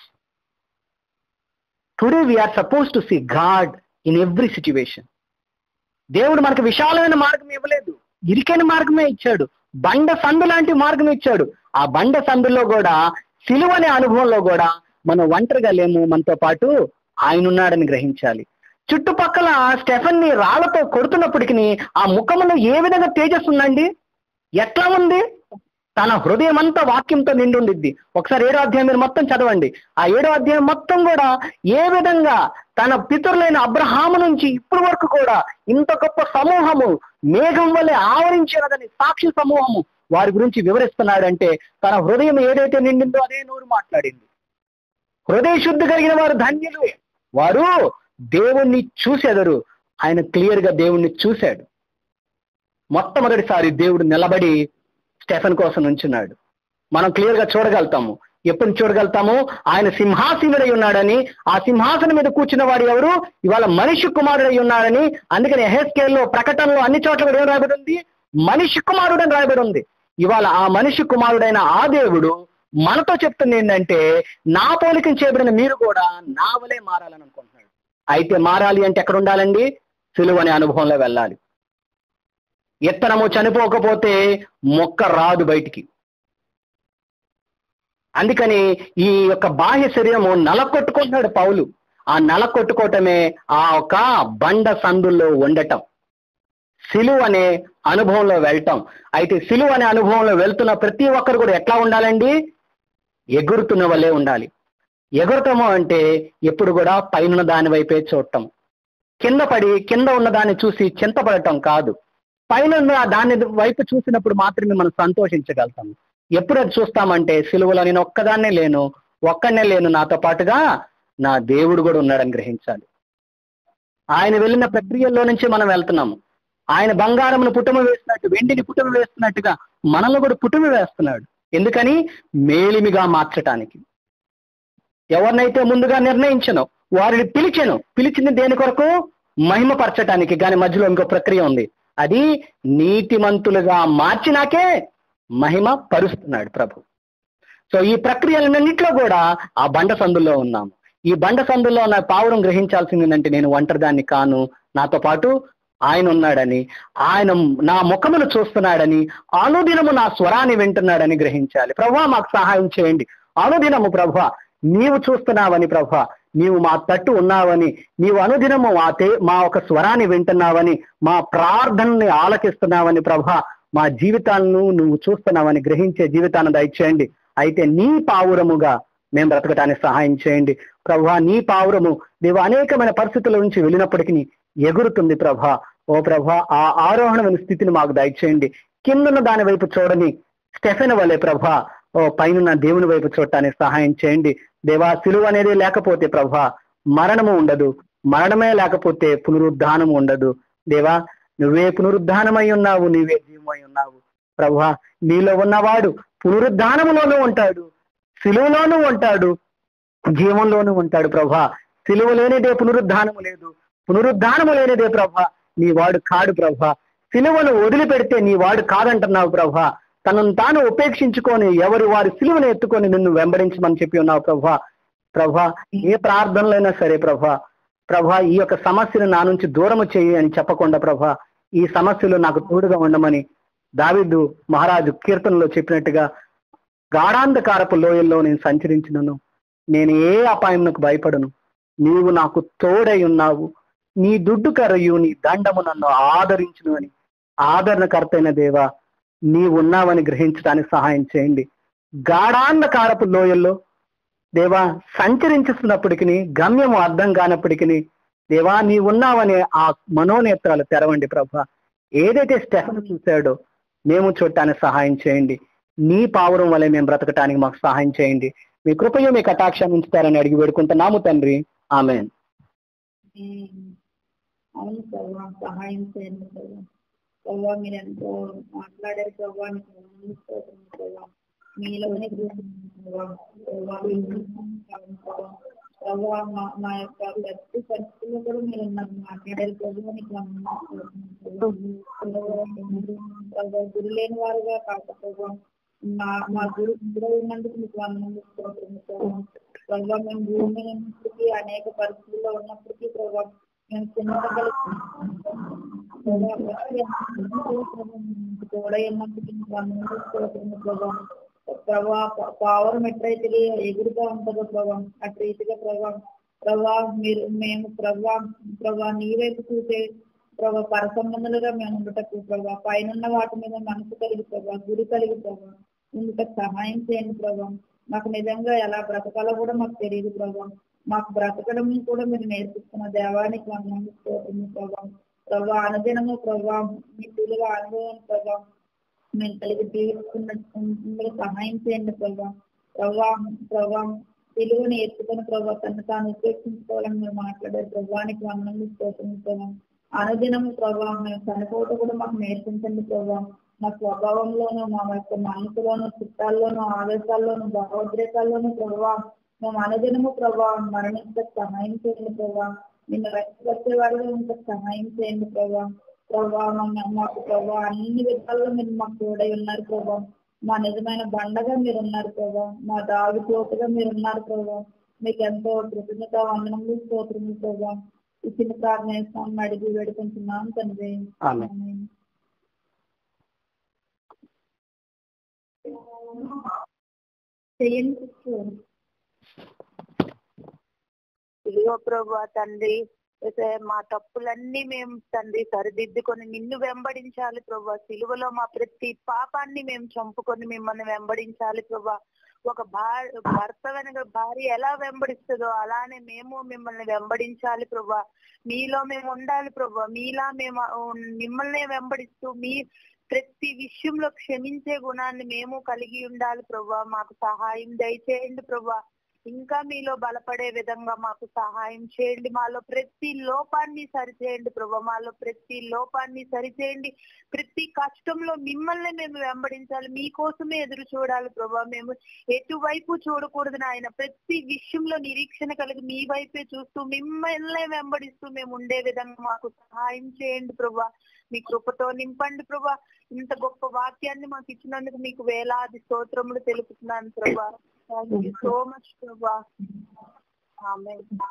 today we are suppose to see God in every situation దేవుడు మనకు విశాలమైన మార్గం ఇవ్వలేదు ఇరికైన మార్గమే ఇచ్చాడు బండ సందు లాంటి మార్గం ఇచ్చాడు ఆ బండ సందులో కూడా సిలువ అనే అనుభవంలో కూడా మనం ఒంటరిగా లేము మనతో పాటు ఆయన ఉన్నాడని గ్రహించాలి చుట్టుపక్కల స్టెఫన్ ని రాళ్లతో కొడుతున్నప్పటికీ ఆ ముఖంలో ఏ విధంగా తేజస్సు ఉందండి ఎట్లా ఉంది తన హృదయం అంతా వాక్యంతో నిండి ఉండిద్ది ఒకసారి ఏడో అధ్యాయం మీరు మొత్తం చదవండి ఆ ఏడో అధ్యాయం మొత్తం కూడా ఏ విధంగా తన పితరులైన అబ్రహాము నుంచి ఇప్పటి వరకు కూడా ఇంత గొప్ప సమూహము మేఘం వల్లే ఆవరించినదని సాక్షి సమూహము వారి గురించి వివరిస్తున్నాడంటే తన హృదయం ఏదైతే నిండిందో అదే నోరు మాట్లాడింది హృదయ శుద్ధి కలిగిన వారు ధన్యులు వారు దేవుణ్ణి చూసేదరు ఆయన క్లియర్ గా దేవుణ్ణి చూశాడు మొట్టమొదటిసారి దేవుడు నిలబడి స్టెఫన్ కోసం నుంచున్నాడు మనం క్లియర్ గా చూడగలుగుతాము ఎప్పుడు చూడగలుగుతాము ఆయన సింహాసీనుడై ఉన్నాడని ఆ సింహాసనం మీద కూర్చున్న వాడు ఎవరు ఇవాళ మనిషి కుమారుడై ఉన్నాడని అందుకని ఎహెస్కేల్లో ప్రకటనలో అన్ని చోట్ల కూడా ఏం రాయబడి ఉంది మనిషి కుమారుడని రాయబడి ఉంది ఇవాళ ఆ మనిషి కుమారుడైన ఆ దేవుడు మనతో చెప్తుంది ఏంటంటే నా పోలికను చేయబడిన మీరు కూడా నా వలే మారాలని అనుకుంటున్నాడు అయితే మారాలి అంటే ఎక్కడ ఉండాలండి సిలువ అనే అనుభవంలో వెళ్ళాలి ఇత్తనము చనిపోకపోతే మొక్క రాదు బయటికి అందుకని ఈ యొక్క బాహ్య శరీరము నలకొట్టుకుంటున్నాడు పౌలు ఆ నలకొట్టుకోవటమే ఆ ఒక బండ సందుల్లో ఉండటం సిలువ అనే అనుభవంలో వెళ్ళటం అయితే సిలువ అనే అనుభవంలో వెళ్తున్న ప్రతి ఒక్కరు కూడా ఎట్లా ఉండాలండి ఎగురుతున్న వల్లే ఉండాలి ఎగురటము అంటే ఎప్పుడు కూడా పైన దాని వైపే చూడటం కింద పడి కింద ఉన్న దాన్ని చూసి చింతపడటం కాదు పైన ఉన్న దాని వైపు చూసినప్పుడు మాత్రమే మనం సంతోషించగలుగుతాం ఎప్పుడు అది చూస్తామంటే సిలువలో నేను ఒక్కదాన్నే లేను ఒక్కడనే లేను నాతో పాటుగా నా దేవుడు కూడా ఉన్నాడని గ్రహించాలి ఆయన వెళ్ళిన ప్రక్రియల్లో నుంచి మనం వెళ్తున్నాము ఆయన బంగారమును పుటమ వేసినట్టు వెండిని పుటమ వేస్తున్నట్టుగా మనల్ని కూడా పుటమ వేస్తున్నాడు ఎందుకని మేలిమిగా మార్చటానికి ఎవరినైతే ముందుగా నిర్ణయించను వారిని పిలిచెను పిలిచింది దేని కొరకు మహిమపరచటానికి కానీ మధ్యలో ఇంకో ప్రక్రియ ఉంది అది నీతిమంతులుగా మార్చినాకే మహిమ పరుస్తున్నాడు ప్రభు సో ఈ ప్రక్రియలన్నింటిలో కూడా ఆ బండ సందుల్లో ఉన్నాము ఈ బండ సందుల్లో నా పావురం గ్రహించాల్సింది ఏంటంటే నేను ఒంటరిదాన్ని కాను నాతో పాటు ఆయన ఉన్నాడని ఆయన నా ముఖమును చూస్తున్నాడని అనుదినము నా స్వరాన్ని వింటున్నాడని గ్రహించాలి ప్రభా మాకు సహాయం చేయండి అనుదినము ప్రభా నీవు చూస్తున్నావని ప్రభా నీవు మా తట్టు ఉన్నావని నీవు అనుదినము మా తే మా ఒక స్వరాన్ని వింటున్నావని మా ప్రార్థనని ఆలకిస్తున్నావని ప్రభా మా జీవితాలను నువ్వు చూస్తున్నావని గ్రహించే జీవితాన్ని దయచేయండి అయితే నీ పావురముగా మేము బ్రతకటానికి సహాయం చేయండి ప్రభా నీ పావురము నీవు అనేకమైన పరిస్థితుల నుంచి వెళ్ళినప్పటికీ ఎగురుతుంది ప్రభా ఓ ప్రభా ఆ ఆరోహణమైన స్థితిని మాకు దయచేయండి కిందన్న దాని వైపు చూడని స్టెఫెన్ వలె ప్రభా ఓ పైన దేవుని వైపు చూడటానికి సహాయం చేయండి దేవా సిలువ అనేది లేకపోతే ప్రభా మరణము ఉండదు మరణమే లేకపోతే పునరుద్ధానము ఉండదు దేవా నువ్వే పునరుద్ధానమై ఉన్నావు నీవే జీవమై ఉన్నావు ప్రభా నీలో ఉన్నవాడు పునరుద్ధానములోనూ ఉంటాడు సిలువలోనూ ఉంటాడు జీవంలోనూ ఉంటాడు ప్రభా సిలువ లేనిదే పునరుద్ధానము లేదు పునరుద్ధానము లేనిదే ప్రభా నీ వాడు కాడు ప్రభా సిలువను వదిలిపెడితే నీ వాడు కాదంటున్నావు ప్రభా తనను తాను ఉపేక్షించుకొని ఎవరు వారి సిలువను ఎత్తుకొని నిన్ను వెంబడించమని చెప్పి ఉన్నావు ప్రభా ప్రభా ఏ ప్రార్థనలైనా సరే ప్రభా ప్రభా ఈ యొక్క సమస్యను నా నుంచి దూరము చేయి అని చెప్పకుండా ప్రభా ఈ సమస్యలు నాకు తోడుగా ఉండమని దావిదు మహారాజు కీర్తనలో చెప్పినట్టుగా గాఢాంధకారపు లోయల్లో నేను సంచరించినను నేను ఏ అపాయంకు భయపడను నీవు నాకు తోడై ఉన్నావు నీ దుడ్డు కరయు నీ దండము నన్ను ఆదరించును అని ఆదరణకర్తైన దేవా నీవు ఉన్నావని గ్రహించడానికి సహాయం చేయండి గాఢాంధకారపు లోయల్లో దేవా సంచరించుతున్నప్పటికీ గమ్యము అర్థం కానప్పటికీ దేవా నీ ఉన్నావని ఆ మనోనేత్రాలు తెరవండి ప్రభా ఏదైతే స్టెఫన్ చూశాడో మేము చూడటానికి సహాయం చేయండి నీ పావురం వల్ల మేము బ్రతకటానికి మాకు సహాయం చేయండి మీ కృపయో మీ కటాక్షం ఉంచుతారని అడిగి వేడుకుంటున్నాము తండ్రి ఆమె అవును ప్రభా సహాయం చేయండి ప్రభా ప్రభా మీరు ఎంతో మాట్లాడారు ప్రభా నీకు వందనాలు స్తోత్రం ప్రభా మీలోనే ప్రభా ప్రభా ప్రభా మా మా యొక్క ప్రతి పరిస్థితుల్లో కూడా మీరు నాకు మాట్లాడారు ప్రభా నీకు వందనాలు స్తోత్రం ప్రభా. ప్రభా గురి లేని వారుగా కాక ప్రభా మా మా గురు గురు ఉన్నందుకు మీకు వందనాలు స్తోత్రం ప్రభా ప్రభా మేము భూమి మీద ఉన్నప్పటికీ అనేక పరిస్థితుల్లో ఉన్నప్పటికీ ప్రభా మేము చిన్నపిల్లలు కూడా ఉన్నప్పటికీ మీకు వందనాలు స్తోత్రం ప్రభా ప్రభా ప- పావురం ఎట్లయితే ఎగురుగా ఉంటుందో ప్రభా అటు రీతిగా ప్రభా ప్రభా మీరు మేము ప్రభా ప్రభా నీ వైపు చూసే ప్రభా పరసంబంధులుగా మేము ఉండటకు ప్రభా పైన వాటి మీద మనసు కలిగి ప్రభా గురి కలిగి ప్రభా ఇందుకు సహాయం చేయండి ప్రభా మాకు నిజంగా ఎలా బ్రతకాలో కూడా మాకు తెలియదు ప్రభా మాకు బ్రతకడం కూడా మీరు నేర్పిస్తున్న దేవానికి వందనాలు స్తోత్రం ప్రభా ప్రభా అనుదినము ప్రభా మీ పిలువ అనుభవం ప్రభా మేము కలిగి జీవిస్తున్న సహాయం చేయండి ప్రభా ప్రభా ప్రభా తెలుగుని ఎత్తుకొని ప్రభా తను తాను ఉపేక్షించుకోవాలని మీరు మాట్లాడారు ప్రభానికి వందనలు స్తోత్రం ప్రభా అనుదినము ప్రభా మేము చనిపోవటం కూడా మాకు నేర్పించండి ప్రభా మా స్వభావంలోనూ మా యొక్క మనసులోను చిత్తాల్లోనూ ఆవేశాల్లోనూ భావోద్రేకాల్లోనూ ప్రభా మేము అనుదినము ప్రభా మరణించ సహాయం చేయండి ప్రభా నిన్ను రక్షించే వారిగా ఉంటే సహాయం చేయండి ప్రభా ప్రభా మమ్మ- మాకు ప్రభా అన్ని విధాల్లో మీరు మాకు తోడై ఉన్నారు ప్రభా మా నిజమైన బండగా మీరు ఉన్నారు ప్రభా మా దావి తోటగా మీరు ఉన్నారు ప్రభా మీకు ఎంతో కృతజ్ఞత వందనములు స్తోత్రములు ప్రభా ఇచ్చిన ప్రార్థన అడిగి వేడుకుంటున్నాం తండ్రి ఆమె ఆమేన్. చేయండి sister. ఇదిగో ప్రభా తండ్రి ఏసయ్య, మా తప్పులన్నీ మేము తండ్రి సరిదిద్దుకొని నిన్ను వెంబడించాలి ప్రభా సిలువలో మా ప్రతి పాపాన్ని మేము చంపుకొని మిమ్మల్ని వెంబడించాలి ప్రభా ఒక భార్య భర్త వెనక భార్య ఎలా వెంబడిస్తుందో అలానే మేము మిమ్మల్ని వెంబడించాలి ప్రభా మీలో మేము ఉండాలి ప్రభా మీలా మేము ఆ, మిమ్మల్ని వెంబడిస్తూ మీ ప్రతి విషయంలో క్షమించే గుణాన్ని మేము కలిగి ఉండాలి ప్రభా మాకు సహాయం దయచేయండి ప్రభా ఇంకా మీలో బలపడే విధంగా మాకు సహాయం చేయండి మాలో ప్రతి లోపాన్ని సరిచేయండి ప్రభా మాలో ప్రతి లోపాన్ని సరిచేయండి ప్రతి కష్టంలో మిమ్మల్ని మేము వెంబడించాలి మీకోసమే ఎదురు చూడాలి ప్రభా మేము ఎటువైపు చూడకూడదు నాయన ప్రతి విషయంలో నిరీక్షణ కలిగి మీ వైపే చూస్తూ మిమ్మల్ని వెంబడిస్తూ మేము ఉండే విధంగా మాకు సహాయం చేయండి ప్రభా మీ కృపతో నింపండి ప్రభా ఇంత గొప్ప వాక్యాన్ని మాకు ఇచ్చినందుకు మీకు వేలాది స్తోత్రములు తెలుపుతున్నాను ప్రభా థ్యాంక్ యూ సో మచ్ ప్రభా ఆమె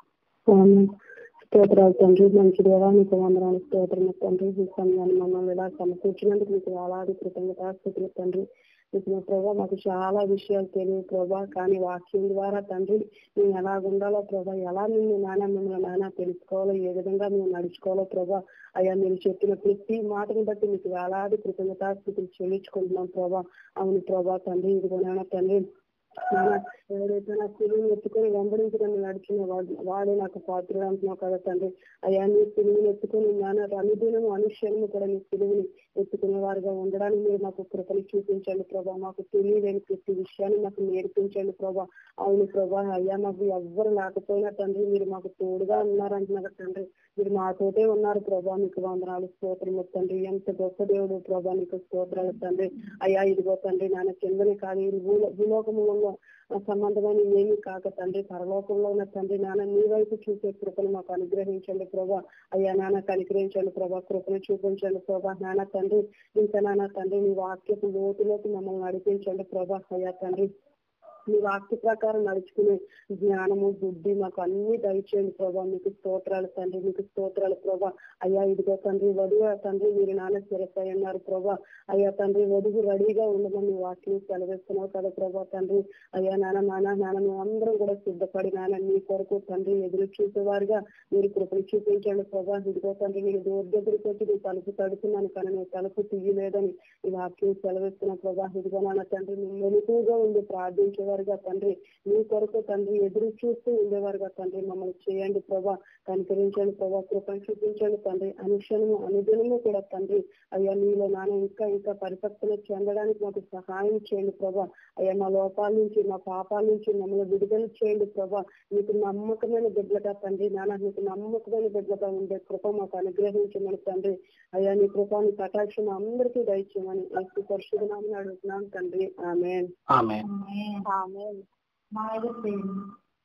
ఆమేన్. స్తోత్రాలు తండ్రి మంచి దేవా నీకు వందనాలు స్తోత్రం తండ్రి ఈ సమయాన్ని మమ్మల్ని ఇలా సమకూర్చినందుకు మీకు వేలాది కృతజ్ఞతాస్థుతులు తండ్రి ఇచ్చిన ప్రభా మాకు చాలా విషయాలు తెలియదు ప్రభా కానీ వాక్యం ద్వారా తండ్రి మేము ఎలా ఉండాలో ప్రభా ఎలా మేము నాన్న మిమ్మల్ని నాన్న తెలుసుకోవాలో ఏ విధంగా మేము నడుచుకోవాలో ప్రభా అయ్యా మీరు చెప్పిన ప్రతి మాటను బట్టి మీకు వేలాది కృతజ్ఞతాస్థుతులు చెల్లించుకుంటున్నాం ప్రభా అవును ప్రభా తండ్రి ఇదిగో నాన్న తండ్రి నాన్న, ఎవరైతే నా సిలువను ఎత్తుకొని వెంబడించడానికి నడిచిన వాడు వాడే నాకు పాత్రుడు అంటున్నావు కదా తండ్రి అయ్యా నీ సిలువను ఎత్తుకొని నాన్న అనుదినము అనుష్యము కూడా నీ సిలువని ఎత్తుకునే వారుగా ఉండడానికి మీరు మాకు కృపను చూపించండి ప్రభా మాకు తెలియలేని ప్రతి విషయాన్ని మాకు నేర్పించండి ప్రభా అవును ప్రభా అయ్యా మాకు ఎవ్వరు లేకపోయినా తండ్రి మీరు మాకు తోడుగా ఉన్నారంటున్నారు తండ్రి మీరు మాతోటే ఉన్నారు ప్రభా మీకు వందనాలు స్తోత్రము తండ్రి ఎంత గొప్ప దేవుడు ప్రభా నీకు స్తోత్రాలు తండ్రి అయ్యా ఇదిగో తండ్రి నాన్న కిందని కాదు ఈ భూలో భూలోకములో సంబంధమైన ఏమి కాక తండ్రి పరలోకంలో ఉన్న తండ్రి నాన్న మీ వైపు చూసే కృపను మాకు అనుగ్రహించండి ప్రభా అయ్యా నాన్న కనికరించండి ప్రభా కృపను చూపించండి ప్రభా నాన్న తండ్రి ఇంకా నాన్న తండ్రి మీ వాక్యపు లోతులోకి మమ్మల్ని నడిపించండి ప్రభా అయ్యా తండ్రి మీ వాక్య ప్రకారం నడుచుకునే జ్ఞానము బుద్ధి మాకు అన్ని దయచేయండి ప్రభా మీకు స్తోత్రాలు తండ్రి మీకు స్తోత్రాలు ప్రభా అయ్యా ఇదిగో తండ్రి వధువు తండ్రి మీరు నాన్న స్థిరపై ఉన్నారు ప్రభా అయ్యా తండ్రి వధువు రెడీగా ఉండమని మీ వాక్యం సెలవిస్తున్నావు కదా ప్రభా తండ్రి అయ్యా నాన్న నాన్న నాన్న మేము అందరం కూడా సిద్ధపడి నాన్న మీ కొరకు తండ్రి ఎదురు చూసేవారుగా మీరు కృపను చూపించండి ప్రభా ఇదిగో తండ్రి నేను డోర్ దగ్గరికి వచ్చి నీ తలుపు తడుతున్నాను కానీ నేను తలుపు తీయలేదని ఈ వాక్యం సెలవిస్తున్న ప్రభా ఇదిగో నాన్న తండ్రి మేము మెలకుగా ఉండి ప్రార్థించేవారుగా తండ్రి మీ కొరకు తండ్రి ఎదురు చూస్తూ ఉండేవారుగా తండ్రి మమ్మల్ని చేయండి ప్రభా కనికరించండి ప్రభా కృపను చూపించండి తండ్రి అనుక్షణము అనుదినము కూడా తండ్రి అయ్యా మీలో నాన్న ఇంకా ఇంకా పరిపక్వత చెందడానికి మాకు సహాయం చేయండి ప్రభా అయ్యా మా లోపాల నుంచి మా పాపాల నుంచి మమ్మల్ని విడుదల చేయండి ప్రభా మీకు నమ్మకమైన బిడ్డగా తండ్రి నాన్న మీకు నమ్మకమైన బిడ్డగా ఉండే కృప మాకు అనుగ్రహించమని తండ్రి అయ్యా నీ కృపాని కటాక్షం అందరికీ దయచేయమని యేసు పరిశుద్ధ నామమున అడుగుతున్నాం తండ్రి ఆమె ఆమె ఆమేన్. ఆమె మా ఎదురు చేయండి.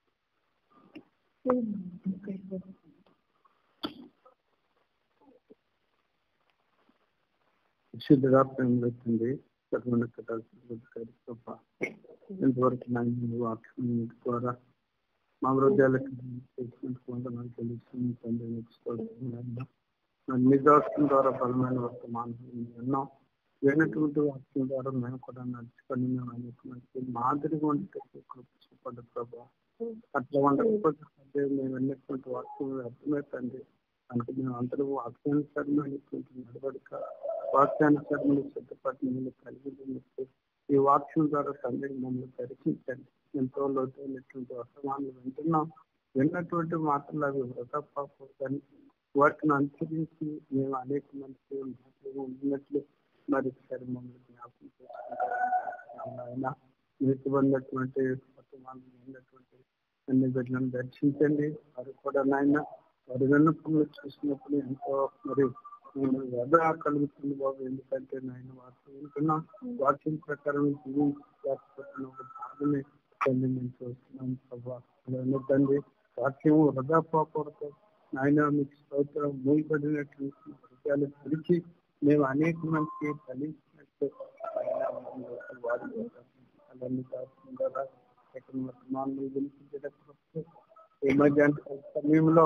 శుద్ధిగా ప్రేమలుతుంది చదువుని కథ ఇంతవరకు నాయన వాక్యం ద్వారా మా హృదయాలకు చేసినందుకు వందనాలు తెలుస్తుంది తండ్రి నీకు స్తోత్రం నాయన. మరి నీ దాస్యం ద్వారా బలమైన వర్తమానం ఎన్నో లేనటువంటి వాక్యం ద్వారా మేము కూడా నడుచుకొని మేము అనేక మంచి మాదిరిగా ఉంటే కృపడ ప్రభావ అట్లా ఉండకపోతే తండ్రి మేము వెళ్ళినటువంటి వాక్యం అర్థమే తండ్రి కనుక మేము అందరూ వాక్యానుసరమైనటువంటి నడవడిక వాక్యానుసరమైన సిద్ధపాటు మేము కలిగి ఉన్నట్టు ఈ వాక్యం ద్వారా తండ్రి మమ్మల్ని దర్శించండి ఎంతో లోతైనటువంటి వర్తమానాలు వింటున్నాం విన్నటువంటి మాటలు అవి వృధా పోకూడదని వాటిని అనుసరించి మేము అనేక మంది మాటలు ఉన్నట్లు మరి సరే మమ్మల్ని జ్ఞాపకం చేసుకుంటాం మీకు ఉన్నటువంటి వర్తమానం ఉన్నటువంటి అన్ని బిడ్డలను దర్శించండి వారు కూడా నాయన వారి విన్నపంలో చూసినప్పుడు ఎంతో మరి నేను వ్యధ కలుగుతుంది బాబు ఎందుకంటే నాయన వార్త వింటున్నాం వాక్యం ప్రకారం జీవించకపోతున్న ఒక భాగమే తండ్రి మేము చూస్తున్నాం ప్రభావ అలానే తండ్రి వాక్యం వృధా పోకూడదు నాయన మీకు స్తోత్రం మూయబడినటువంటి మా హృదయాలు తెరిచి మేము అనేక మందికి ఫలించినట్టు ఆయన మమ్మల్ని వాడుకుంటాం అలానే కాకుండా వర్తమానాలు వినిపించేటప్పుడు ఈ మధ్య సమయంలో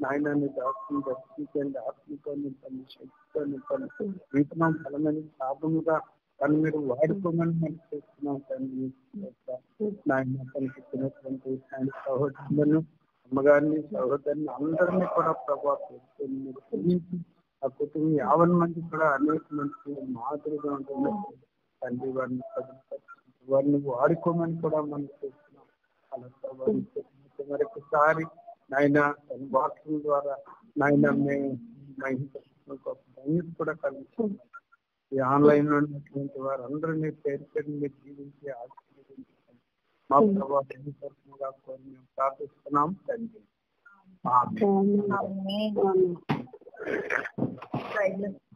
నాయనాన్ని దాసుని దర్శించండి ఆత్మతో నింపండి శక్తితో నింపండి వీటిలో బలమైన సాధముగా తను మీరు వాడుకోమని మనం చేస్తున్నాం తండ్రి నాయన కనిపించినటువంటి ఆయన సహోదరులను అమ్మగారిని సహోదరుని అందరినీ కూడా ప్రభావం మీరు దీవించి ఆ కుటుంబం యాభై మంది కూడా అనేక మంది మాదిరిగా ఉంటుంది తండ్రి వారిని భద్రపరచండి. వారిని వాడుకోమని కూడా మనం చేస్తున్నాం అలా ప్రభావం చేసినందుకు మరొకసారి నాయన తన వాక్యం ద్వారా నాయన మేము మహిళ కూడా కలిగిస్తున్నాం ఈ ఆన్లైన్ లో ఉన్నటువంటి వారందరినీ పేరు పేరు మీరు జీవించి ఆశీర్వదించండి మా ప్రభావం తరఫుగా కోరి మేము ప్రార్థిస్తున్నాం తండ్రి ఆమేన్. ఆమేన్. ఆమేన్. ప్రైజ్